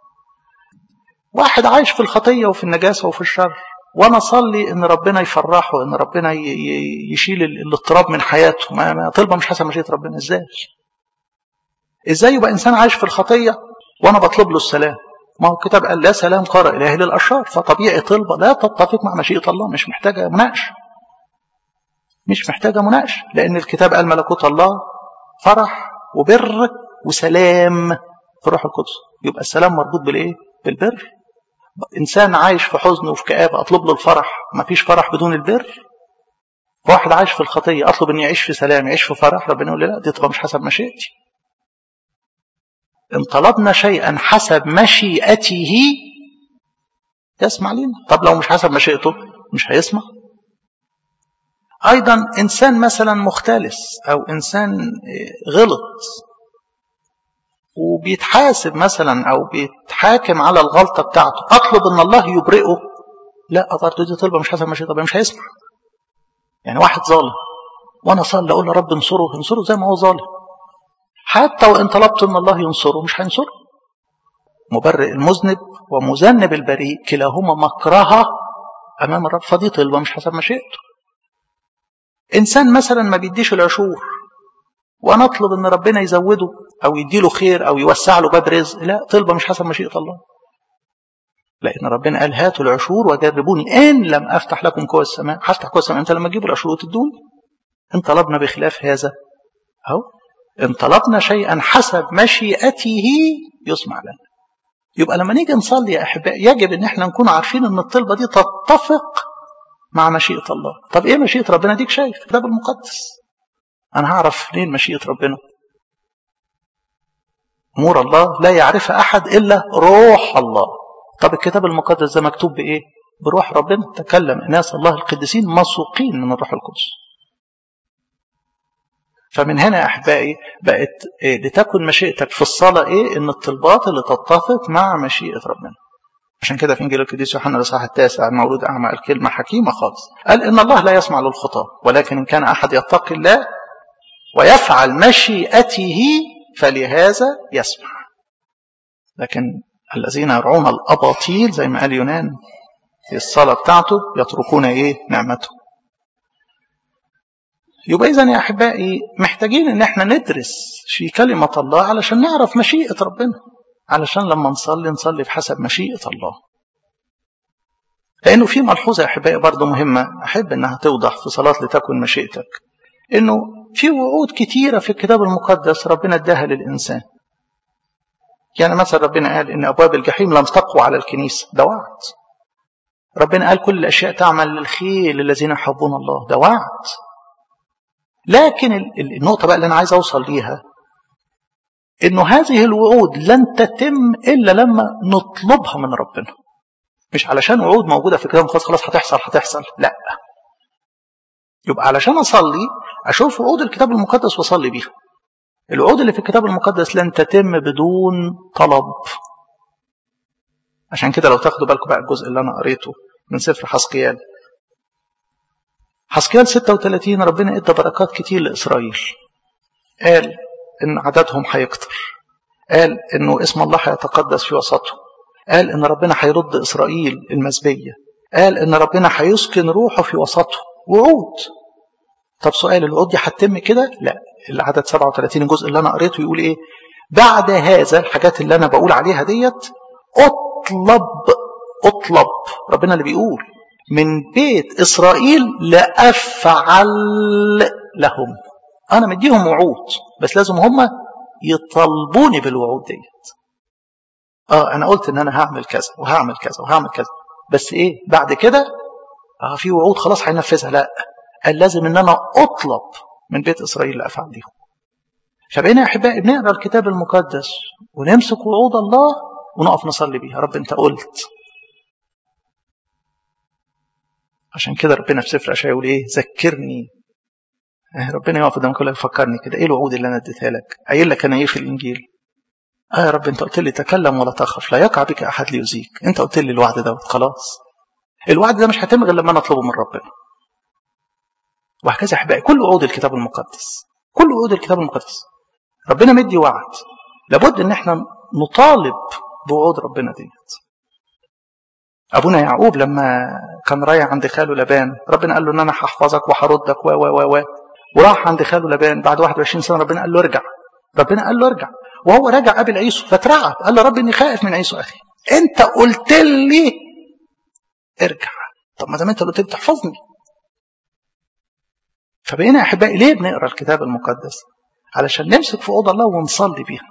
واحد عايش في الخطيه وفي النجاسه وفي الشر وانا اصلي ان ربنا يفرحه ان ربنا يشيل الاضطراب من حياته ما طلبه مش حسب مشيئه ربنا ازاي ازاي يبقى انسان عايش في الخطيه وانا بطلب له السلام ما هو الكتاب قال لا سلام قال إلهي للأشرار فطبيعي طلبة لا تتفق مع مشيئة الله مش محتاجة مناقشة مش محتاجة مناقشة لأن الكتاب قال ملكوت الله فرح وبر وسلام في روح القدس يبقى السلام مربوط بالإيه؟ بالبر إنسان عايش في حزن وفي كآبة أطلب له الفرح ما فيش فرح بدون البر واحد عايش في الخطية أطلب أن يعيش في سلام يعيش في فرح ربنا يقول لي لا دي تبقى مش حسب مشيئتي إن طلبنا شيئا حسب مشيئته يسمع لنا طب لو مش حسب مشيئته مش هيسمع أيضا إنسان مثلا مختلس أو إنسان غلط وبيتحاسب مثلا أو بيتحاكم على الغلطة بتاعته أطلب أن الله يبرئه لا برضه دي طلبة مش حسب مشيئته مش هيسمع يعني واحد ظالم وأنا صلي أقول لرب انصره انصره زي ما هو ظالم حتى وإن طلبت أن الله ينصره مش هينصره مبرئ المذنب ومذنب البريء كلاهما مكرهة أمام الرب فدي طلبة مش حسب مشيئته إنسان مثلا ما بيديش العشور وأنا أطلب أن ربنا يزوده أو يديله خير أو يوسع له باب رزق لا طلبة مش حسب مشيئة الله لأن ربنا قال هاتوا العشور وجربوني إن لم أفتح لكم قوى السماء هفتح قوى السماء أنت لما تجيبوا العشور وتدوني إن طلبنا بخلاف هذا أهو إن طلبنا شيئا حسب مشيئته يسمع لنا يبقى لما نيجي نصلي يا أحبائي يجب إن احنا نكون عارفين إن الطلبة دي تتفق مع مشيئة الله طب إيه مشيئة ربنا ديك شايف الكتاب المقدس أنا هعرف منين مشيئة ربنا أمور الله لا يعرفها أحد إلا روح الله طب الكتاب المقدس ده مكتوب بإيه بروح ربنا تكلم ناس الله القديسين مسوقين من الروح القدس فمن هنا يا أحبائي بقت إيه لتكن مشيئتك في الصلاة إيه إن الطلبات اللي تتفق مع مشيئة ربنا عشان كده في إنجيل القديس يوحنا الإصحاح التاسع المولود أعمى الكلمة حكيمة خالص قال إن الله لا يسمع للخطاة ولكن إن كان أحد يتقي الله ويفعل مشيئته فلهذا يسمع لكن الذين يرعون الأباطيل زي ما قال يونان في الصلاة بتاعته يتركون إيه نعمته يبقى إذا يا أحبائي محتاجين إن إحنا ندرس في كلمة الله علشان نعرف مشيئة ربنا علشان لما نصلي نصلي بحسب مشيئة الله لأنه في ملحوظة يا أحبائي برضه مهمة أحب إنها توضح في صلاة لتكن مشيئتك إنه في وعود كتيرة في الكتاب المقدس ربنا اداها للإنسان يعني مثلا ربنا قال إن أبواب الجحيم لم تقوى على الكنيسة ده وعد ربنا قال كل الأشياء تعمل للخير للذين يحبون الله ده وعد لكن النقطة بقى اللي أنا عايز أوصل ليها إنه هذه الوعود لن تتم إلا لما نطلبها من ربنا مش علشان وعود موجودة في الكتاب المقدس خلاص هتحصل هتحصل لا يبقى علشان أصلي أشوف وعود الكتاب المقدس وأصلي بيها الوعود اللي في الكتاب المقدس لن تتم بدون طلب عشان كده لو تاخدوا بالكم بقى الجزء اللي أنا قريته من سفر حسقيال حسقيال 36 ربنا ادى بركات كتير لإسرائيل قال إن عددهم هيكتر قال إنه اسم الله هيتقدس في وسطهم قال إن ربنا هيرد إسرائيل المزبية قال إن ربنا هيسكن روحه في وسطهم وعود طب سؤال الوعود دي هتتم كده؟ لا العدد 37 الجزء اللي أنا قريته يقول إيه؟ بعد هذا الحاجات اللي أنا بقول عليها ديت اطلب اطلب ربنا اللي بيقول من بيت إسرائيل لأفعل لهم أنا مديهم وعود بس لازم هم يطلبوني بالوعود ديت اه انا قلت ان انا هعمل كذا وهعمل كذا وهعمل كذا بس ايه بعد كده اه في وعود خلاص هينفذها لا قال لازم ان انا اطلب من بيت اسرائيل لافعل ليهم فبقينا يا احبائي بنقرا الكتاب المقدس ونمسك وعود الله ونقف نصلي بيها رب انت قلت عشان كده ربنا في سفر اشعياء يقول ايه ذكرني ربنا يقف قدام كل يفكرني كده ايه الوعود اللي انا اديتها لك قايل لك انا ايه في الانجيل اه يا رب انت قلت لي تكلم ولا تخف لا يقع بك احد ليؤذيك انت قلت لي الوعد دوت خلاص الوعد ده مش هيتم غير لما انا اطلبه من ربنا وهكذا يا احبائي كل وعود الكتاب المقدس كل وعود الكتاب المقدس ربنا مدي وعد لابد ان احنا نطالب بوعود ربنا ديت ابونا يعقوب لما كان رايح عند خاله لبان ربنا قال له ان انا هحفظك وهردك و و و و وراح عند خاله لبان بعد 21 سنه ربنا قال له ارجع ربنا قال له ارجع وهو راجع قابل عيسو فترعب قال له رب اني خائف من عيسو اخي انت قلت لي ارجع طب ما دام انت قلت لي تحفظني فبقينا يا احبائي ليه بنقرا الكتاب المقدس علشان نمسك في اوضه الله ونصلي بيها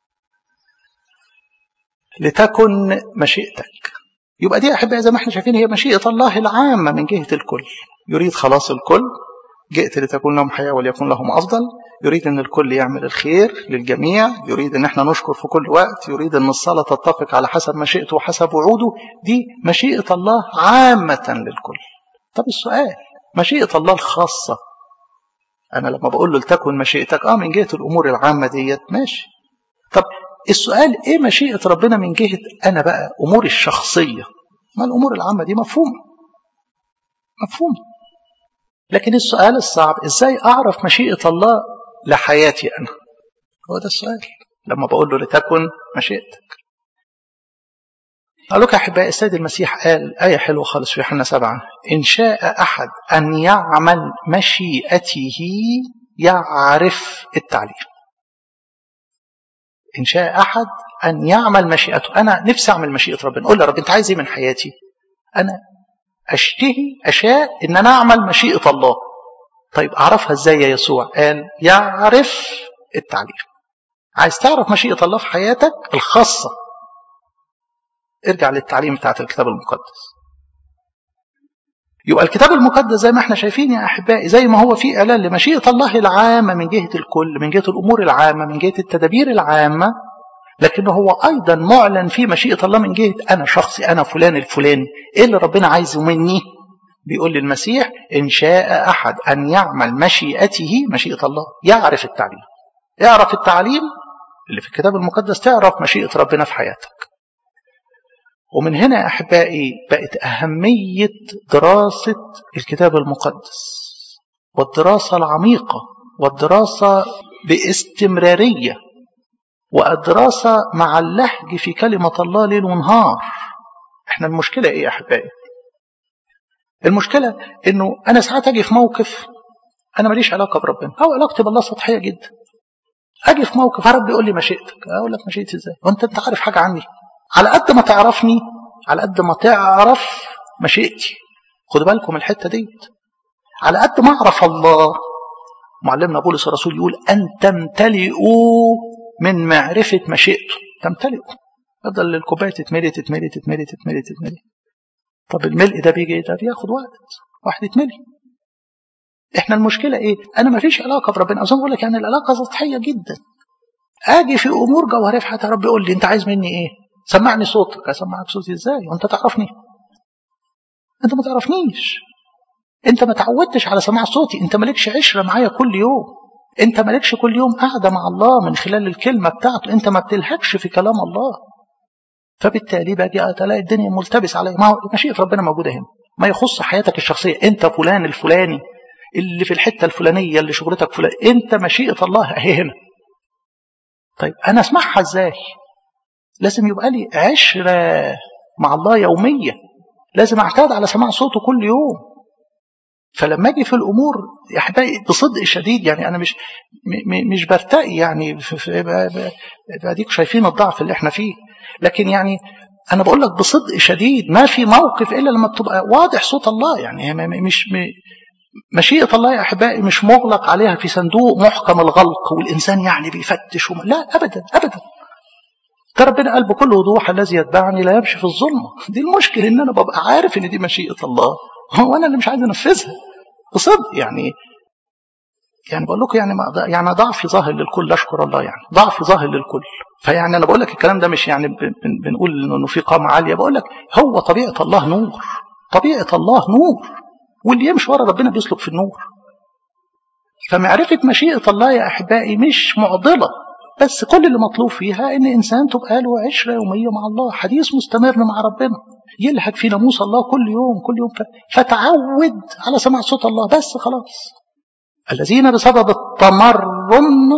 لتكن مشيئتك يبقى دي يا احبائي زي ما احنا شايفين هي مشيئه الله العامه من جهه الكل يريد خلاص الكل جئت لتكون لهم حياه وليكن لهم افضل يريد ان الكل يعمل الخير للجميع يريد ان احنا نشكر في كل وقت يريد ان الصلاه تتفق على حسب مشيئته وحسب وعوده دي مشيئه الله عامه للكل طب السؤال مشيئه الله الخاصه انا لما بقول له لتكن مشيئتك اه من جهه الامور العامه ديت ماشي طب السؤال ايه مشيئه ربنا من جهه انا بقى اموري الشخصيه ما الامور العامه دي مفهومه مفهومه لكن السؤال الصعب ازاي اعرف مشيئه الله لحياتي أنا هو ده السؤال لما بقول له لتكن مشيئتك قال لك يا أحبائي السيد المسيح قال آية حلوة خالص في يوحنا سبعة إن شاء أحد أن يعمل مشيئته يعرف التعليم إن شاء أحد أن يعمل مشيئته أنا نفسي أعمل مشيئة ربنا قول يا رب أنت عايز إيه من حياتي أنا أشتهي أشاء إن أنا أعمل مشيئة الله طيب أعرفها إزاي يا يسوع قال يعرف التعليم عايز تعرف مشيئة الله في حياتك الخاصة ارجع للتعليم بتاعت الكتاب المقدس يبقى الكتاب المقدس زي ما احنا شايفين يا أحبائي زي ما هو فيه إعلان لمشيئة الله العامة من جهة الكل من جهة الأمور العامة من جهة التدابير العامة لكن هو أيضا معلن في مشيئة الله من جهة أنا شخصي أنا فلان الفلاني إيه اللي ربنا عايزه مني بيقول للمسيح إن شاء أحد أن يعمل مشيئته مشيئة الله يعرف التعليم اعرف التعليم اللي في الكتاب المقدس تعرف مشيئة ربنا في حياتك ومن هنا يا أحبائي بقت أهمية دراسة الكتاب المقدس والدراسة العميقة والدراسة باستمرارية والدراسة مع اللهج في كلمة الله ليل ونهار احنا المشكلة ايه يا احبائي المشكلة انه انا ساعات اجي في موقف انا ماليش علاقة بربنا او علاقتي بالله سطحية جدا اجي في موقف رب يقول لي مشيئتك اقول لك مشيئتي ازاي وانت انت عارف حاجة عني على قد ما تعرفني على قد ما تعرف مشيئتي خدوا بالكم الحتة ديت على قد ما اعرف الله معلمنا بولس الرسول يقول ان تمتلئوا من معرفة مشيئته تمتلئوا يفضل الكوباية تتملي تتملي تتملي تتملي تتملي طب الملء ده بيجي ده بياخد وقت واحد يتملي احنا المشكلة ايه انا ما فيش علاقة بربنا اظن بقول لك يعني العلاقة سطحية جدا اجي في امور جوهرية في حياتي رب يقول لي انت عايز مني ايه سمعني صوتك اسمعك صوتي ازاي وانت تعرفني انت ما تعرفنيش انت ما تعودتش على سماع صوتي انت مالكش عشرة معايا كل يوم انت مالكش كل يوم قاعدة مع الله من خلال الكلمة بتاعته انت ما بتلهكش في كلام الله فبالتالي باجي الاقي الدنيا ملتبس عليا ما هو مشيئة ربنا موجودة هنا ما يخص حياتك الشخصية انت فلان الفلاني اللي في الحتة الفلانية اللي شغلتك فلان انت مشيئة الله اهي هنا طيب انا اسمعها ازاي لازم يبقى لي عشرة مع الله يومية لازم اعتاد على سماع صوته كل يوم فلما اجي في الامور يا احبائي بصدق شديد يعني انا مش مش برتقي يعني اديكم شايفين الضعف اللي احنا فيه لكن يعني انا بقول لك بصدق شديد ما في موقف الا لما بتبقى واضح صوت الله يعني مش مشيئة الله يا أحبائي مش مغلق عليها في صندوق محكم الغلق والإنسان يعني بيفتش وما لا أبدا أبدا ده ربنا قال بكل وضوح الذي يتبعني لا يمشي في الظلمة دي المشكلة إن أنا ببقى عارف إن دي مشيئة الله وأنا اللي مش عايز أنفذها بصدق يعني يعني بقول لكم يعني ما يعني ضعفي ظاهر للكل اشكر الله يعني ضعفي ظاهر للكل فيعني انا بقول لك الكلام ده مش يعني بنقول انه في قامه عاليه بقول لك هو طبيعه الله نور طبيعه الله نور واللي يمشي ورا ربنا بيسلك في النور فمعرفة مشيئة الله يا أحبائي مش معضلة بس كل اللي مطلوب فيها إن إنسان تبقى له عشرة يومية مع الله حديث مستمر مع ربنا يلحق في ناموس الله كل يوم كل يوم فتعود على سماع صوت الله بس خلاص الذين بسبب التمرن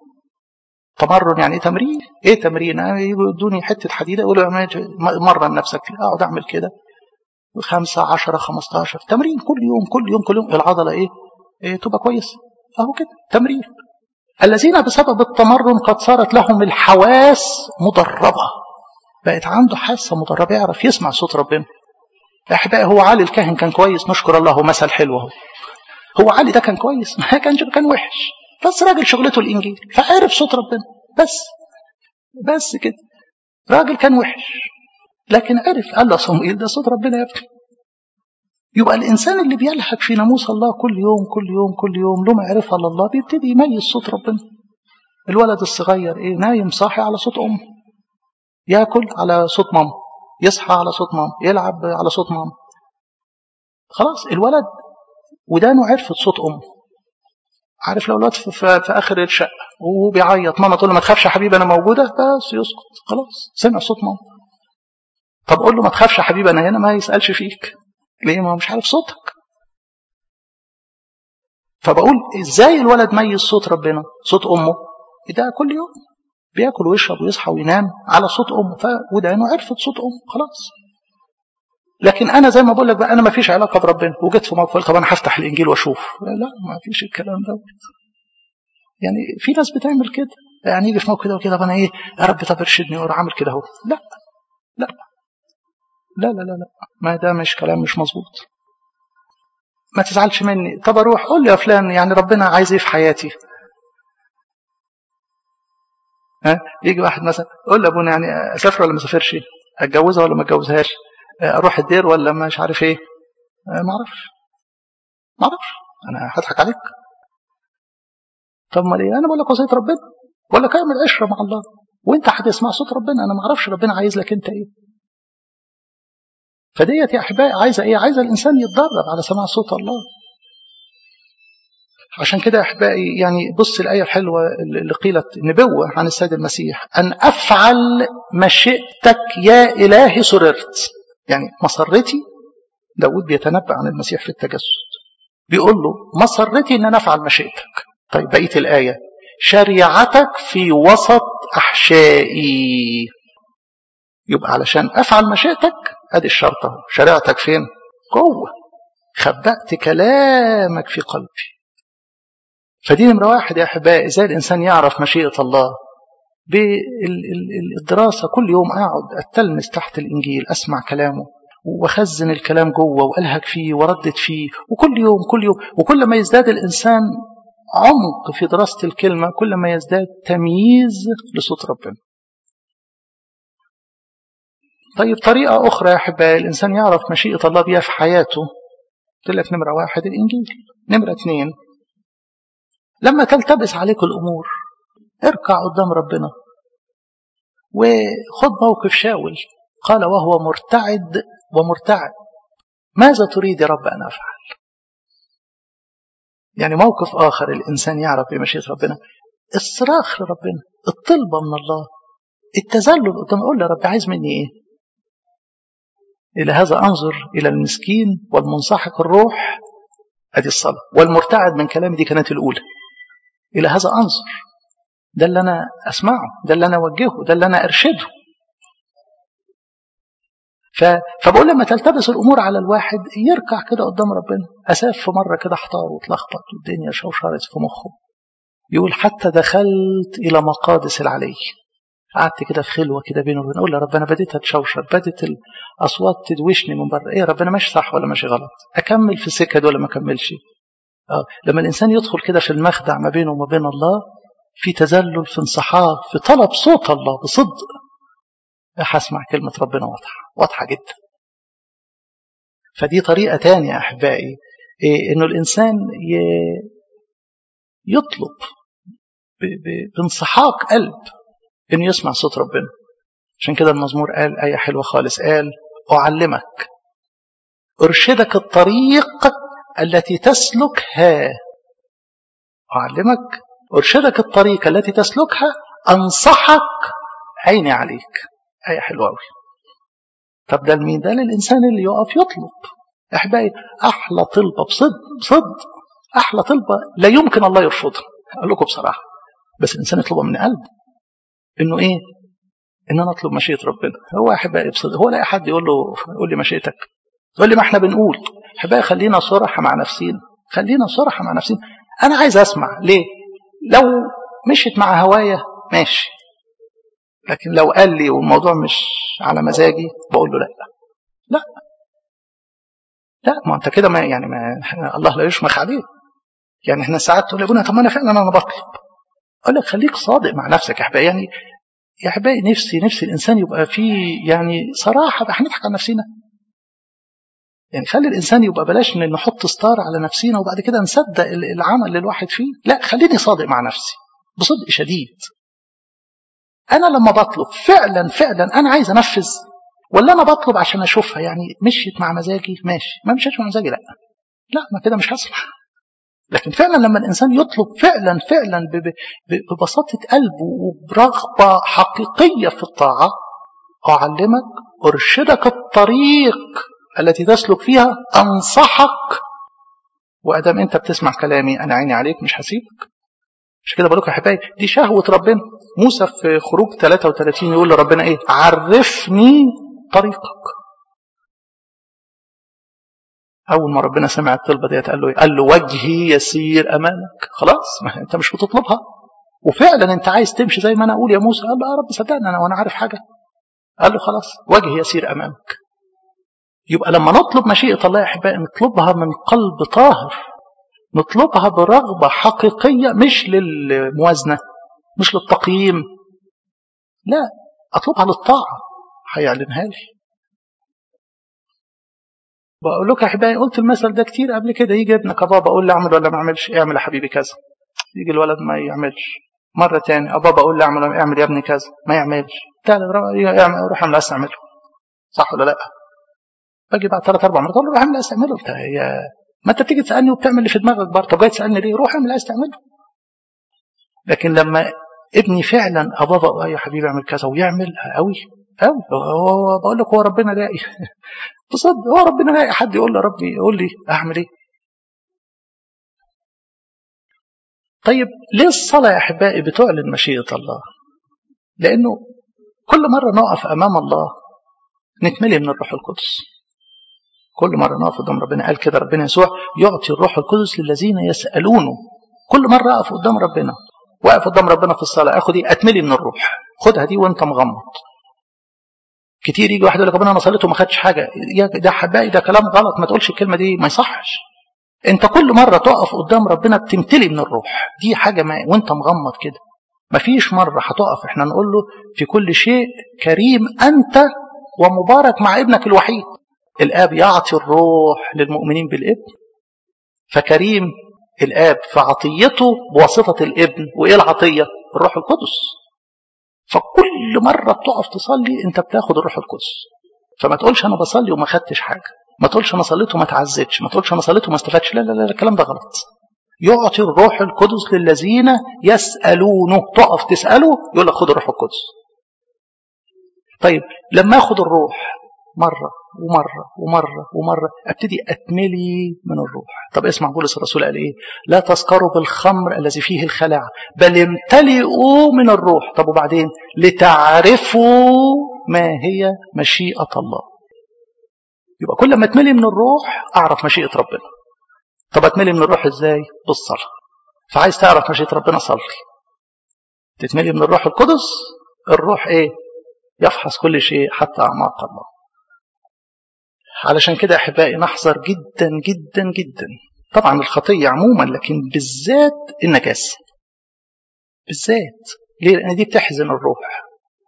تمرن يعني ايه تمرين ايه تمرين يعني يدوني حته حديده يقولوا مرن نفسك فيها اقعد اعمل كده خمسة عشرة خمستاشر تمرين كل يوم كل يوم كل يوم العضلة ايه, إيه تبقى كويس اهو كده تمرين الذين بسبب التمرن قد صارت لهم الحواس مدربة بقت عنده حاسة مدربة يعرف يسمع صوت ربنا احبائي هو علي الكاهن كان كويس نشكر الله هو مثل حلو اهو هو علي ده كان كويس ما كان كان وحش بس راجل شغلته الانجيل فعرف صوت ربنا بس بس كده راجل كان وحش لكن عرف قال له صموئيل ده صوت ربنا يا ابني يبقى الانسان اللي بيلحق في ناموس الله كل يوم كل يوم كل يوم له معرفه لله بيبتدي يميز صوت ربنا الولد الصغير ايه نايم صاحي على صوت امه ياكل على صوت ماما يصحى على صوت ماما يلعب على صوت ماما خلاص الولد ودانه عرفت صوت امه عارف لو الولد في, في اخر الشقه وهو بيعيط ماما تقول له ما تخافش يا حبيبي انا موجوده بس يسكت خلاص سمع صوت ماما طب قول له ما تخافش يا حبيبي انا هنا ما يسالش فيك ليه ما هو مش عارف صوتك فبقول ازاي الولد ميز صوت ربنا صوت امه ده كل يوم بياكل ويشرب ويصحى وينام على صوت امه فودانه عرفت صوت امه خلاص لكن انا زي ما بقول لك بقى انا ما فيش علاقه بربنا وجيت في موقف طب انا هفتح الانجيل واشوف لا ما فيش الكلام ده يعني في ناس بتعمل كده يعني يجي في موقف كده وكده انا ايه يا رب طب ارشدني واروح اعمل كده اهو لا لا لا لا لا لا ما ده مش كلام مش مظبوط ما تزعلش مني طب اروح قول لي يا فلان يعني ربنا عايز ايه في حياتي ها يجي واحد مثلا قول لي ابونا يعني اسافر ولا ما اسافرش اتجوزها ولا ما اتجوزهاش اروح الدير ولا مش عارف ايه ما اعرفش ما اعرفش انا هضحك عليك طب ما ليه انا بقول لك وصيه ربنا بقول لك اعمل عشره مع الله وانت هتسمع صوت ربنا انا ما اعرفش ربنا عايز لك انت ايه فديت يا احبائي عايزه ايه عايزه الانسان يتدرب على سماع صوت الله عشان كده يا احبائي يعني بص الايه الحلوه اللي قيلت نبوه عن السيد المسيح ان افعل مشيئتك يا الهي سررت يعني مسرتي داود بيتنبأ عن المسيح في التجسد بيقول له مسرتي ان انا افعل مشيئتك طيب بقية الآية شريعتك في وسط أحشائي يبقى علشان أفعل مشيئتك أدي الشرط اهو شريعتك فين؟ جوه خبأت كلامك في قلبي فدي نمرة واحد يا أحبائي إزاي الإنسان يعرف مشيئة الله بالدراسة كل يوم أقعد أتلمس تحت الإنجيل أسمع كلامه وأخزن الكلام جوه وألهك فيه وردد فيه وكل يوم كل يوم وكل ما يزداد الإنسان عمق في دراسة الكلمة كل ما يزداد تمييز لصوت ربنا طيب طريقة أخرى يا أحبائي الإنسان يعرف مشيئة الله بيها في حياته قلت لك نمرة واحد الإنجيل نمرة اثنين لما تلتبس عليك الأمور اركع قدام ربنا وخد موقف شاول قال وهو مرتعد ومرتعد ماذا تريد يا رب أن أفعل يعني موقف آخر الإنسان يعرف بمشيئة ربنا الصراخ لربنا الطلبة من الله التذلل قدام أقول له رب عايز مني إيه إلى هذا أنظر إلى المسكين والمنسحق الروح أدي الصلاة والمرتعد من كلامي دي كانت الأولى إلى هذا أنظر ده اللي أنا أسمعه ده اللي أنا أوجهه ده اللي أنا أرشده ف... فبقول لما تلتبس الأمور على الواحد يركع كده قدام ربنا أساف في مرة كده احتار واتلخبط والدنيا شوشرت في مخه يقول حتى دخلت إلى مقادس العلي قعدت كده في خلوة كده بينه وبين أقول يا رب أنا بديت أتشوشر بدت الأصوات تدوشني من بره إيه يا رب أنا ماشي صح ولا ماشي غلط أكمل في السكة دي ولا ما أكملش آه. لما الإنسان يدخل كده في المخدع ما بينه وما بين الله في تذلل في انصحاق في طلب صوت الله بصدق هسمع كلمة ربنا واضحة واضحة جدا فدي طريقة تانية أحبائي إيه إنه الإنسان يطلب بانصحاق قلب إنه يسمع صوت ربنا عشان كده المزمور قال آية حلوة خالص قال أعلمك أرشدك الطريق التي تسلكها أعلمك أرشدك الطريق التي تسلكها أنصحك عيني عليك آية حلوة أوي طب ده لمين ده للإنسان اللي يقف يطلب أحبائي أحلى طلبة بصدق بصدق أحلى طلبة لا يمكن الله يرفضها أقول لكم بصراحة بس الإنسان يطلبها من قلبه إنه إيه إن أنا أطلب مشيئة ربنا هو أحبائي بصدق هو لا أحد يقول له يقول لي مشيئتك يقول لي ما إحنا بنقول أحبائي خلينا صراحة مع نفسينا خلينا صراحة مع نفسينا أنا عايز أسمع ليه لو مشيت مع هوايا ماشي لكن لو قال لي والموضوع مش على مزاجي بقول له لا لا لا ما انت كده ما يعني ما الله لا يشمخ عليه يعني احنا ساعات تقول لابونا طب ما انا فعلا انا بطلب اقول لك خليك صادق مع نفسك يا احبائي يعني يا احبائي نفسي نفسي الانسان يبقى فيه يعني صراحه احنا نضحك على نفسنا يعني خلي الانسان يبقى بلاش نحط ستار على نفسينا وبعد كده نصدق العمل اللي الواحد فيه لا خليني صادق مع نفسي بصدق شديد انا لما بطلب فعلا فعلا انا عايز انفذ ولا انا بطلب عشان اشوفها يعني مشيت مع مزاجي ماشي ما مشيتش مع مزاجي لا لا ما كده مش هسمع لكن فعلا لما الانسان يطلب فعلا فعلا ببساطه قلبه وبرغبه حقيقيه في الطاعه اعلمك ارشدك الطريق التي تسلك فيها انصحك وادام انت بتسمع كلامي انا عيني عليك مش هسيبك مش كده بقول لكم يا حبايبي دي شهوه ربنا موسى في خروج 33 يقول لربنا ايه عرفني طريقك اول ما ربنا سمع الطلبه ديت قال له ايه قال له وجهي يسير امامك خلاص ما انت مش بتطلبها وفعلا انت عايز تمشي زي ما انا اقول يا موسى قال له يا رب صدقني انا وانا عارف حاجه قال له خلاص وجهي يسير امامك يبقى لما نطلب مشيئه الله يا احبائي نطلبها من قلب طاهر نطلبها برغبه حقيقيه مش للموازنه مش للتقييم لا اطلبها للطاعه هيعلنها لي بقول لك يا احبائي قلت المثل ده كتير قبل كده يجي ابنك بابا اقول له اعمل ولا ما اعملش اعمل يا حبيبي كذا يجي الولد ما يعملش مره تاني بابا اقول له اعمل اعمل يا ابني كذا ما يعملش تالت اعمل روح اعمل عايز اعمله صح ولا لا باجي بعد ثلاث اربع مرات اقول له روح اعمل عايز تعمله يا ما انت بتيجي تسالني وبتعمل اللي في دماغك برضه طب جاي تسالني ليه روح اعمل عايز تعمله لكن لما ابني فعلا بابا يا حبيبي اعمل كذا ويعمل قوي قوي هو بقول لك هو ربنا لاقي بصدق هو ربنا لاقي حد يقول له ربي يقول لي اعمل ايه طيب ليه الصلاة يا أحبائي بتعلن مشيئة الله لأنه كل مرة نقف أمام الله نتملي من الروح القدس كل مرة نقف قدام ربنا قال كده ربنا يسوع يعطي الروح القدس للذين يسألونه كل مرة أقف قدام ربنا واقف قدام ربنا في الصلاة اخد ايه اتملي من الروح خدها دي وانت مغمض كتير يجي واحد يقول لك ربنا انا صليت وما خدش حاجه يا ده حبايبي ده كلام غلط ما تقولش الكلمه دي ما يصحش انت كل مره تقف قدام ربنا بتمتلي من الروح دي حاجه ما وانت مغمض كده ما فيش مره هتقف احنا نقول له في كل شيء كريم انت ومبارك مع ابنك الوحيد الاب يعطي الروح للمؤمنين بالابن فكريم الاب في عطيته بواسطه الابن وايه العطيه الروح القدس فكل مرة بتقف تصلي انت بتاخد الروح القدس فما تقولش انا بصلي وما خدتش حاجة ما تقولش انا صليت وما تعزتش ما تقولش انا صليت وما استفدتش لا لا لا الكلام ده غلط يعطي الروح القدس للذين يسألونه تقف تسأله يقول لك خد الروح القدس طيب لما اخد الروح مرة ومرة ومرة ومرة ابتدي اتملي من الروح طب اسمع بولس الرسول قال ايه لا تسكروا بالخمر الذي فيه الخلاعة بل امتلئوا من الروح طب وبعدين لتعرفوا ما هي مشيئة الله يبقى كل ما اتملي من الروح اعرف مشيئة ربنا طب اتملي من الروح ازاي بالصلاة فعايز تعرف مشيئة ربنا صلي تتملي من الروح القدس الروح ايه يفحص كل شيء حتى اعماق الله علشان كده احبائي نحذر جدا جدا جدا طبعا الخطيه عموما لكن بالذات النجاسه بالذات ليه لان دي بتحزن الروح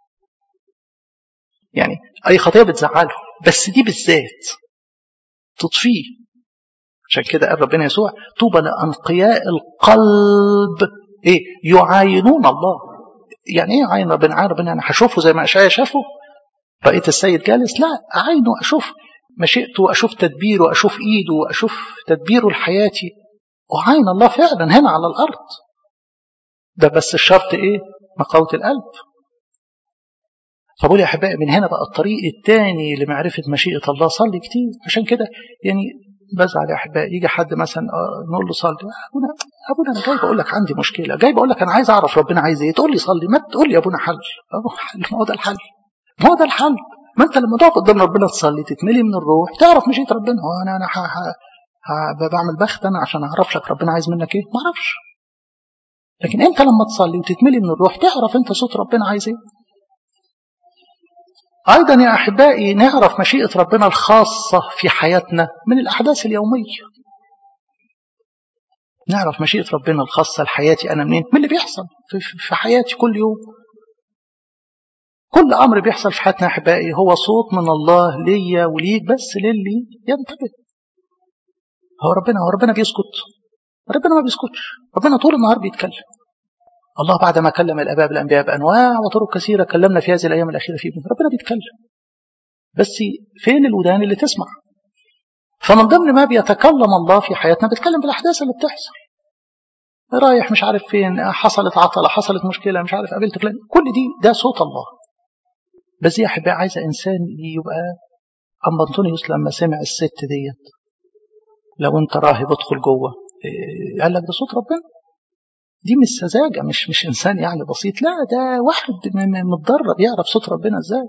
يعني اي خطيه بتزعله بس دي بالذات تطفيه عشان كده قال ربنا يسوع طوبى لانقياء القلب ايه يعاينون الله يعني ايه يعاين ربنا عاين ربنا يعني هشوفه زي ما اشعيا شافه رايت السيد جالس لا اعاينه اشوف مشيئته واشوف تدبيره واشوف ايده واشوف تدبيره لحياتي وعين الله فعلا هنا على الارض ده بس الشرط ايه نقاوة القلب فبقول يا احبائي من هنا بقى الطريق الثاني لمعرفة مشيئة الله صلي كتير عشان كده يعني بزعل يا احبائي يجي حد مثلا نقول له صلي ابونا ابونا انا جاي بقول لك عندي مشكله جاي بقول لك انا عايز اعرف ربنا عايز ايه تقول لي صلي ما تقول لي يا ابونا حل ما هو ده الحل ما هو ده الحل ما انت لما تقف قدام ربنا تصلي تتملي من الروح تعرف مشيئة ربنا هو انا انا ح... ح... ح... بعمل بخت انا عشان اعرف لك ربنا عايز منك ايه ما اعرفش لكن انت لما تصلي وتتملي من الروح تعرف انت صوت ربنا عايز ايه ايضا يا احبائي نعرف مشيئة ربنا الخاصة في حياتنا من الاحداث اليومية نعرف مشيئة ربنا الخاصة لحياتي انا منين من اللي بيحصل في, في حياتي كل يوم كل امر بيحصل في حياتنا احبائي هو صوت من الله ليا وليك بس للي ينتبه هو ربنا هو ربنا بيسكت ربنا ما بيسكتش ربنا طول النهار بيتكلم الله بعد ما كلم الاباء بالانبياء بانواع وطرق كثيره كلمنا في هذه الايام الاخيره في ابنه ربنا بيتكلم بس فين الودان اللي تسمع فمن ضمن ما بيتكلم الله في حياتنا بيتكلم بالاحداث اللي بتحصل رايح مش عارف فين حصلت عطله حصلت مشكله مش عارف قابلت فلان كل دي ده صوت الله بس دي يا احبائي عايزه انسان يبقى اما انطونيوس لما سمع الست ديت لو انت راهب ادخل جوه إيه قال لك ده صوت ربنا دي مش سذاجه مش مش انسان يعني بسيط لا ده واحد متدرب يعرف صوت ربنا ازاي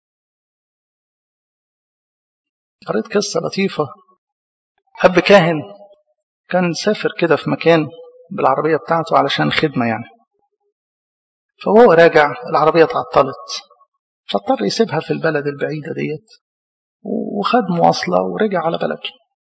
قريت قصه لطيفه اب كاهن كان سافر كده في مكان بالعربيه بتاعته علشان خدمه يعني فهو راجع العربيه اتعطلت فاضطر يسيبها في البلد البعيدة ديت وخد مواصلة ورجع على بلده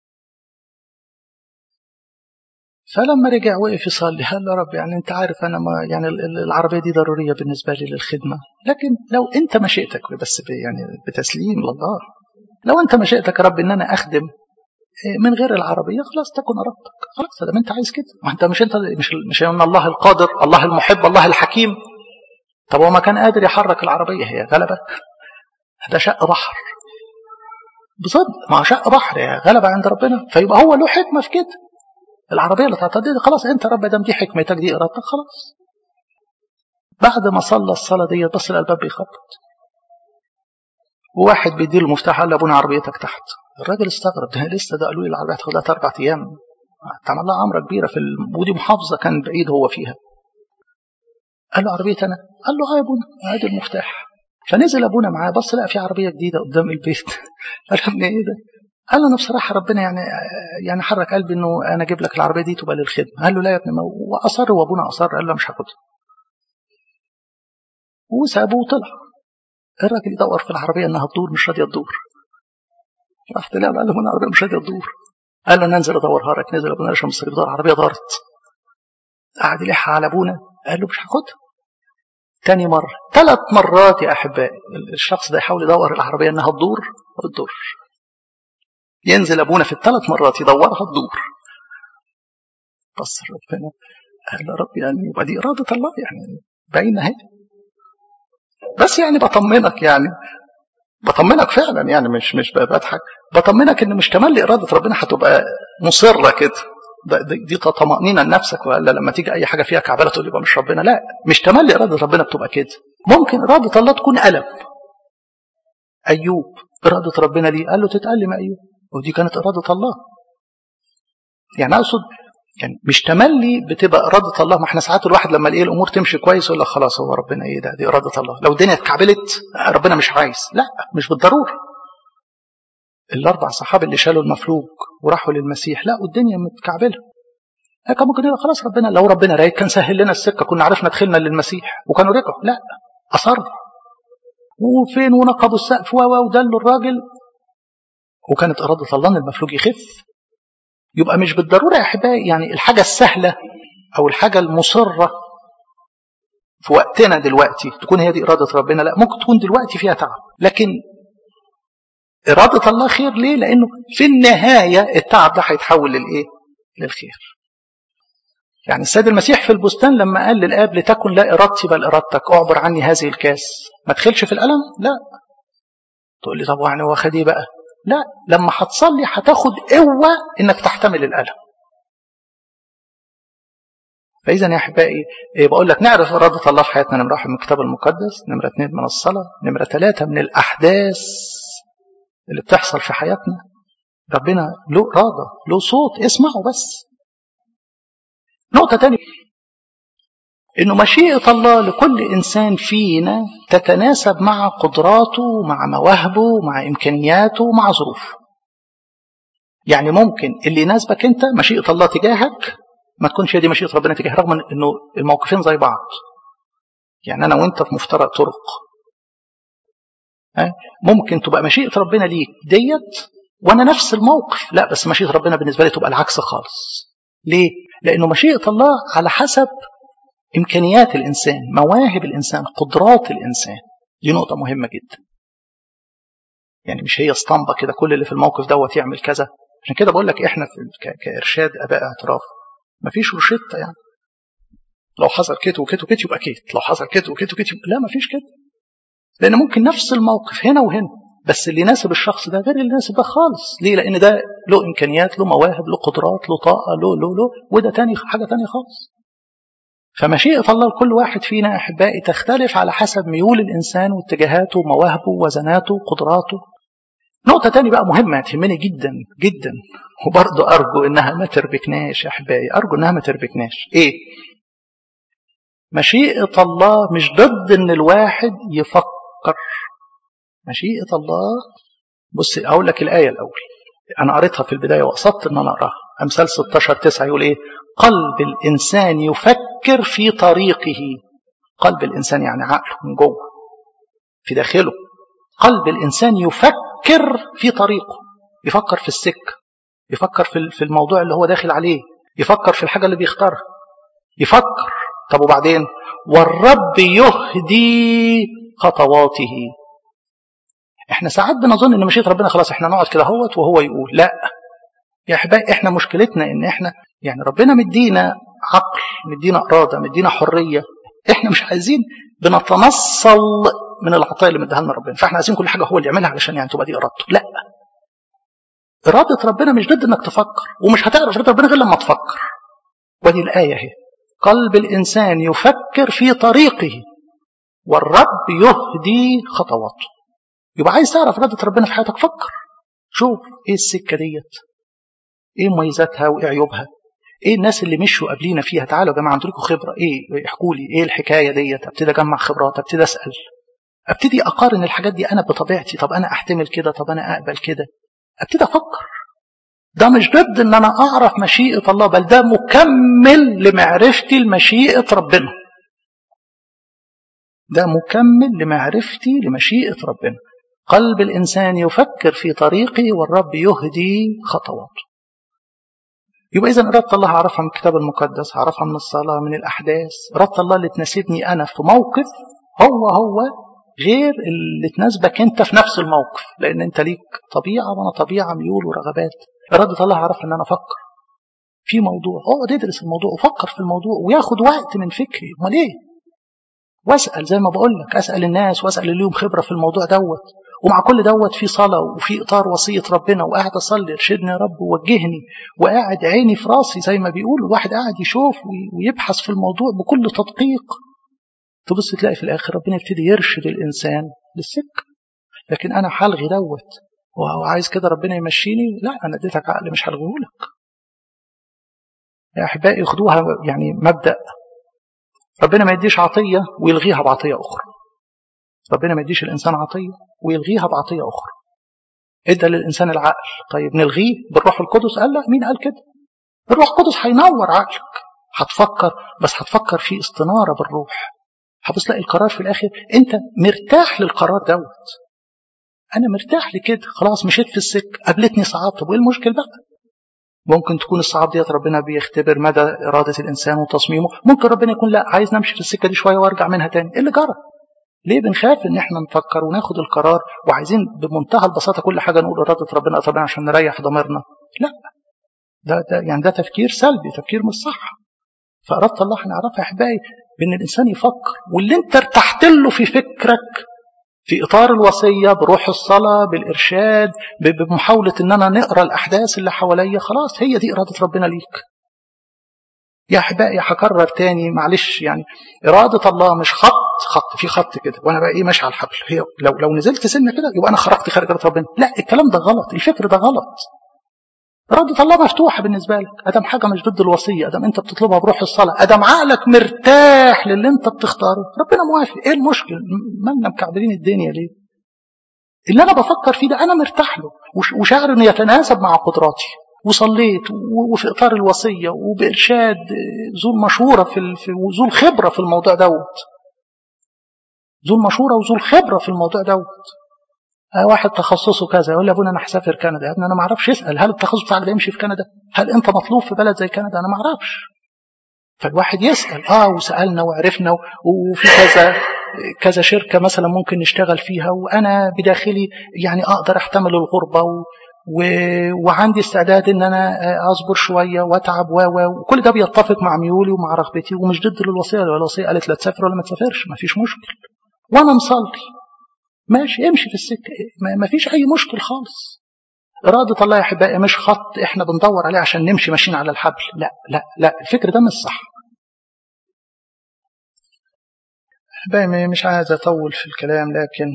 فلما رجع وقف يصلي قال له رب يعني انت عارف انا ما يعني العربيه دي ضروريه بالنسبه لي للخدمه لكن لو انت مشيئتك بس يعني بتسليم لله لو انت مشيئتك يا رب ان انا اخدم من غير العربيه خلاص تكن ارادتك خلاص ده انت عايز كده ما انت مش انت مش مش ان الله القادر الله المحب الله الحكيم طب هو ما كان قادر يحرك العربية هي غلبة ده شق بحر بصدق ما شق بحر يا غلبة عند ربنا فيبقى هو له حكمة في كده العربية اللي تعتدي خلاص انت رب دام دي حكمتك دي ارادتك خلاص بعد ما صلى الصلاة دي بص الباب بيخبط وواحد بيديله المفتاح قال له ابونا عربيتك تحت الراجل استغرب ده لسه ده قالوا لي العربية هتاخد لها اربع ايام اتعمل لها عمره كبيره في ال... ودي محافظه كان بعيد هو فيها قال له عربيه انا قال له اه يا ابونا ادي المفتاح فنزل ابونا معاه بص لقى في عربيه جديده قدام البيت قال له ابني ايه ده قال له انا بصراحه ربنا يعني يعني حرك قلبي انه انا اجيب لك العربيه دي تبقى للخدمه قال له لا يا ابني ما واصر وابونا اصر قال له مش هاخدها وسابه وطلع الراجل يدور في العربيه انها تدور مش راضيه تدور راح طلع له قال له انا العربيه مش راضيه تدور قال له ننزل ادورها لك نزل ابونا رشم الصليب دور العربيه دارت قعد يلح على ابونا قال له مش هاخدها تاني مرة ثلاث مرات يا أحبائي الشخص ده يحاول يدور العربية إنها تدور ما بتدورش ينزل أبونا في الثلاث مرات يدورها تدور بص ربنا قال يا رب يعني يبقى دي إرادة الله يعني باينة أهي بس يعني بطمنك يعني بطمنك فعلا يعني مش مش بضحك بطمنك ان مش تملي اراده ربنا هتبقى مصره كده دي طمأنينة لنفسك ولا لما تيجي أي حاجة فيها كعبلة تقول يبقى مش ربنا لا مش تملي إرادة ربنا بتبقى كده ممكن إرادة الله تكون ألم أيوب إرادة ربنا ليه قال له تتألم أيوب ودي كانت إرادة الله يعني أقصد يعني مش تملي بتبقى إرادة الله ما احنا ساعات الواحد لما يلاقي الأمور تمشي كويس يقول لك خلاص هو ربنا إيه ده دي إرادة الله لو الدنيا اتكعبلت ربنا مش عايز لا مش بالضرورة الأربع صحابة اللي شالوا المفلوج وراحوا للمسيح لا والدنيا متكعبلة كان ممكن يقول خلاص ربنا لو ربنا رايد كان سهل لنا السكة كنا عرفنا دخلنا للمسيح وكانوا رجعوا لا أصر وفين ونقبوا السقف و ودلوا الراجل وكانت إرادة الله أن المفلوج يخف يبقى مش بالضرورة يا أحبائي يعني الحاجة السهلة أو الحاجة المصرة في وقتنا دلوقتي تكون هي دي إرادة ربنا لا ممكن تكون دلوقتي فيها تعب لكن إرادة الله خير ليه؟ لأنه في النهاية التعب ده هيتحول للإيه؟ للخير. يعني السيد المسيح في البستان لما قال للآب لتكن لا إرادتي بل إرادتك أعبر عني هذه الكاس ما تخلش في الألم؟ لا. تقول لي طب يعني هو خد إيه بقى؟ لا لما هتصلي هتاخد قوة إنك تحتمل الألم. فإذا يا أحبائي بقول لك نعرف إرادة الله في حياتنا نمرة واحد من الكتاب المقدس، نمرة اثنين من الصلاة، نمرة ثلاثة من الأحداث اللي بتحصل في حياتنا ربنا له إرادة له صوت اسمعوا بس نقطة تانية إنه مشيئة الله لكل إنسان فينا تتناسب مع قدراته مع مواهبه مع إمكانياته مع ظروفه يعني ممكن اللي يناسبك أنت مشيئة الله تجاهك ما تكونش هي دي مشيئة ربنا تجاهك رغم إنه الموقفين زي بعض يعني أنا وأنت في مفترق طرق ممكن تبقى مشيئة ربنا ليك ديت وانا نفس الموقف لا بس مشيئة ربنا بالنسبة لي تبقى العكس خالص ليه لانه مشيئة الله على حسب امكانيات الانسان مواهب الانسان قدرات الانسان دي نقطة مهمة جدا يعني مش هي اسطمبة كده كل اللي في الموقف دوت يعمل كذا عشان كده بقول لك احنا في كارشاد اباء اعتراف مفيش روشته يعني لو حصل كت وكت وكت يبقى كت لو حصل كت وكت وكت يبقى لا مفيش كده لأن ممكن نفس الموقف هنا وهنا بس اللي يناسب الشخص ده غير اللي يناسب ده خالص ليه لأن ده له إمكانيات له مواهب له قدرات له طاقة له له له وده تاني حاجة تانية خالص فمشيئة الله لكل واحد فينا أحبائي تختلف على حسب ميول الإنسان واتجاهاته ومواهبه ووزناته وقدراته نقطة تانية بقى مهمة تهمني جدا جدا وبرضه أرجو إنها ما تربكناش يا أحبائي أرجو إنها ما تربكناش إيه؟ مشيئة الله مش ضد إن الواحد يفكر فكر مشيئة الله بص أقول لك الآية الأول أنا قريتها في البداية وقصدت إن أنا أقراها أمثال 16 9 يقول إيه قلب الإنسان يفكر في طريقه قلب الإنسان يعني عقله من جوه في داخله قلب الإنسان يفكر في طريقه يفكر في السكة يفكر في الموضوع اللي هو داخل عليه يفكر في الحاجة اللي بيختارها يفكر طب وبعدين والرب يهدي خطواته احنا ساعات بنظن ان مشيئه ربنا خلاص احنا نقعد كده اهوت وهو يقول لا يا احبائي احنا مشكلتنا ان احنا يعني ربنا مدينا عقل مدينا اراده مدينا حريه احنا مش عايزين بنتنصل من العطايا اللي مديها لنا ربنا فاحنا عايزين كل حاجه هو اللي يعملها علشان يعني تبقى دي ارادته لا اراده ربنا مش ضد انك تفكر ومش هتعرف اراده ربنا غير لما تفكر ودي الايه اهي قلب الانسان يفكر في طريقه والرب يهدي خطواته يبقى عايز تعرف إرادة ربنا في حياتك فكر شوف ايه السكة ديت ايه مميزاتها وايه عيوبها ايه الناس اللي مشوا قبلينا فيها تعالوا يا جماعه عندكم خبره ايه احكوا لي ايه الحكايه ديت ابتدي اجمع خبرات ابتدي اسال ابتدي اقارن الحاجات دي انا بطبيعتي طب انا احتمل كده طب انا اقبل كده ابتدي افكر ده مش ضد ان انا اعرف مشيئه الله بل ده مكمل لمعرفتي لمشيئه ربنا ده مكمل لمعرفتي لمشيئه ربنا قلب الانسان يفكر في طريقه والرب يهدي خطواته يبقى اذا اراده الله اعرفها من الكتاب المقدس اعرفها من الصلاه من الاحداث اراده الله اللي تناسبني انا في موقف هو هو غير اللي تناسبك انت في نفس الموقف لان انت ليك طبيعه وانا طبيعه ميول ورغبات اراده الله اعرفها ان انا افكر في موضوع اقعد ادرس الموضوع وفكر في الموضوع وياخد وقت من فكري امال ايه واسال زي ما بقول لك اسال الناس واسال اللي ليهم خبره في الموضوع دوت ومع كل دوت في صلاة وفي إطار وصية ربنا وقاعد أصلي ارشدني يا رب ووجهني وقاعد عيني في راسي زي ما بيقولوا الواحد قاعد يشوف ويبحث في الموضوع بكل تدقيق تبص تلاقي في الآخر ربنا يبتدي يرشد الإنسان للسكة لكن أنا حلغي دوت وعايز كده ربنا يمشيني لا أنا اديتك عقل مش هلغيهولك يا أحبائي خدوها يعني مبدأ ربنا ما يديش عطية ويلغيها بعطية أخرى ربنا ما يديش الإنسان عطية ويلغيها بعطية أخرى ادى للإنسان العقل طيب نلغيه بالروح القدس قال لا مين قال كده الروح القدس هينور عقلك هتفكر بس هتفكر في استنارة بالروح هتبص تلاقي القرار في الآخر أنت مرتاح للقرار دوت أنا مرتاح لكده خلاص مشيت في السك قابلتني صعاب طب وإيه المشكل بقى ممكن تكون الصعاب ديت ربنا بيختبر مدى إرادة الإنسان وتصميمه ممكن ربنا يكون لا عايز نمشي في السكة دي شوية وارجع منها تاني إيه اللي جرى ليه بنخاف ان احنا نفكر وناخد القرار وعايزين بمنتهى البساطه كل حاجه نقول اراده ربنا طبعا عشان نريح ضميرنا لا ده, ده يعني ده تفكير سلبي تفكير مش صح فاراده الله هنعرفها يا احبائي بان الانسان يفكر واللي انت ارتحت له في فكرك في اطار الوصيه بروح الصلاه بالارشاد بمحاوله ان انا نقرا الاحداث اللي حواليا خلاص هي دي اراده ربنا ليك يا احبائي هكرر تاني معلش يعني اراده الله مش خط خط في خط كده وانا بقى ايه ماشي على الحبل هي لو لو نزلت سنه كده يبقى انا خرجت خارج اراده ربنا لا الكلام ده غلط الفكر ده غلط اراده الله مفتوحه بالنسبه لك ادم حاجه مش ضد الوصيه ادم انت بتطلبها بروح الصلاه ادم عقلك مرتاح للي انت بتختاره ربنا موافق ايه المشكل مالنا مكعبلين الدنيا ليه اللي انا بفكر فيه ده انا مرتاح له وشاعر انه يتناسب مع قدراتي وصليت وفي اطار الوصيه وبارشاد ذو المشوره في ذو الخبره في الموضوع دوت ذو المشوره وذو الخبره في الموضوع دوت واحد تخصصه كذا يقول لي ابونا انا هسافر كندا يا ابني انا ما اعرفش اسال هل التخصص بتاعك ده يمشي في كندا؟ هل انت مطلوب في بلد زي كندا؟ انا ما اعرفش. فالواحد يسال اه وسالنا وعرفنا وفي كذا كذا شركه مثلا ممكن نشتغل فيها وانا بداخلي يعني اقدر احتمل الغربه و و... وعندي استعداد ان انا اصبر شويه واتعب و وكل ده بيتفق مع ميولي ومع رغبتي ومش ضد الوصيه لو الوصيه قالت لا تسافر ولا ما تسافرش ما فيش مشكل وانا مصلي ماشي امشي في السكه ما فيش اي مشكل خالص إرادة الله يا أحبائي مش خط إحنا بندور عليه عشان نمشي ماشيين على الحبل لا لا لا الفكر ده مش صح أحبائي مش عايز أطول في الكلام لكن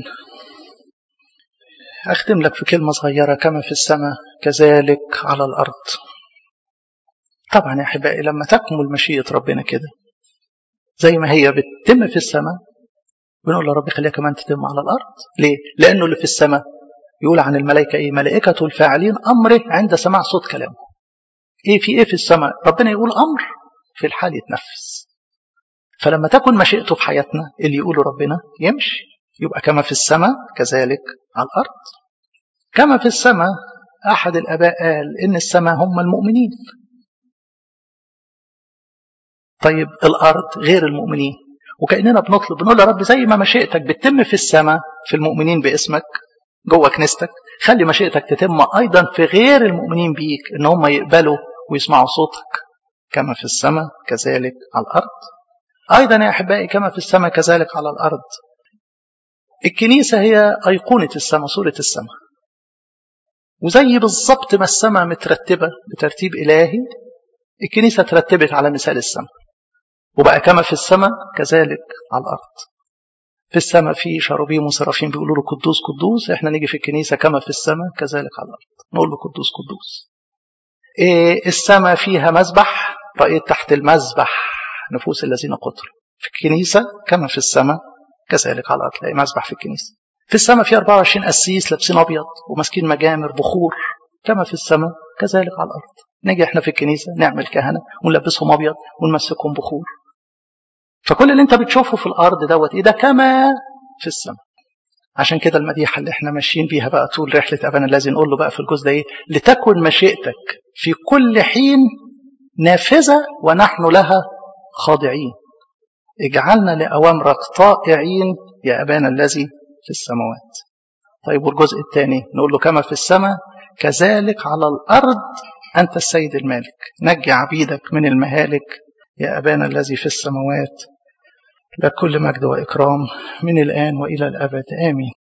أختم لك في كلمة صغيرة كما في السماء كذلك على الأرض طبعا يا أحبائي لما تكمل مشيئة ربنا كده زي ما هي بتتم في السماء بنقول يا رب خليها كمان تتم على الأرض ليه؟ لأنه اللي في السماء يقول عن الملائكة إيه ملائكة الفاعلين أمره عند سماع صوت كلامه إيه في إيه في السماء ربنا يقول أمر في الحال يتنفس فلما تكن مشيئته في حياتنا اللي يقوله ربنا يمشي يبقى كما في السماء كذلك على الأرض كما في السماء أحد الآباء قال إن السماء هم المؤمنين طيب الأرض غير المؤمنين وكأننا بنطلب بنقول يا رب زي ما مشيئتك بتتم في السماء في المؤمنين باسمك جوه كنيستك خلي مشيئتك تتم أيضا في غير المؤمنين بيك إن هم يقبلوا ويسمعوا صوتك كما في السماء كذلك على الأرض أيضا يا أحبائي كما في السماء كذلك على الأرض الكنيسة هي أيقونة السماء صورة السماء وزي بالظبط ما السماء مترتبة بترتيب إلهي الكنيسة ترتبت على مثال السماء وبقى كما في السماء كذلك على الأرض في السماء في شرابيم وسرافين بيقولوا له قدوس قدوس احنا نيجي في الكنيسة كما في السماء كذلك على الأرض نقول له قدوس قدوس إيه السماء فيها مذبح رأيت تحت المذبح نفوس الذين قتلوا في الكنيسة كما في السماء كذلك على الأرض تلاقي مذبح في الكنيسة في السماء في 24 قسيس لابسين أبيض وماسكين مجامر بخور كما في السماء كذلك على الأرض نيجي احنا في الكنيسة نعمل كهنة ونلبسهم أبيض ونمسكهم بخور فكل اللي انت بتشوفه في الأرض دوت ايه ده كما في السماء عشان كده المديحة اللي احنا ماشيين بيها بقى طول رحلة أبانا الذي نقول له بقى في الجزء ده ايه لتكن مشيئتك في كل حين نافذة ونحن لها خاضعين اجعلنا لأوامرك طائعين يا أبانا الذي في السماوات طيب والجزء الثاني نقول له كما في السماء كذلك على الأرض أنت السيد المالك نجي عبيدك من المهالك يا أبانا الذي في السماوات لك كل مجد وإكرام من الآن وإلى الأبد آمين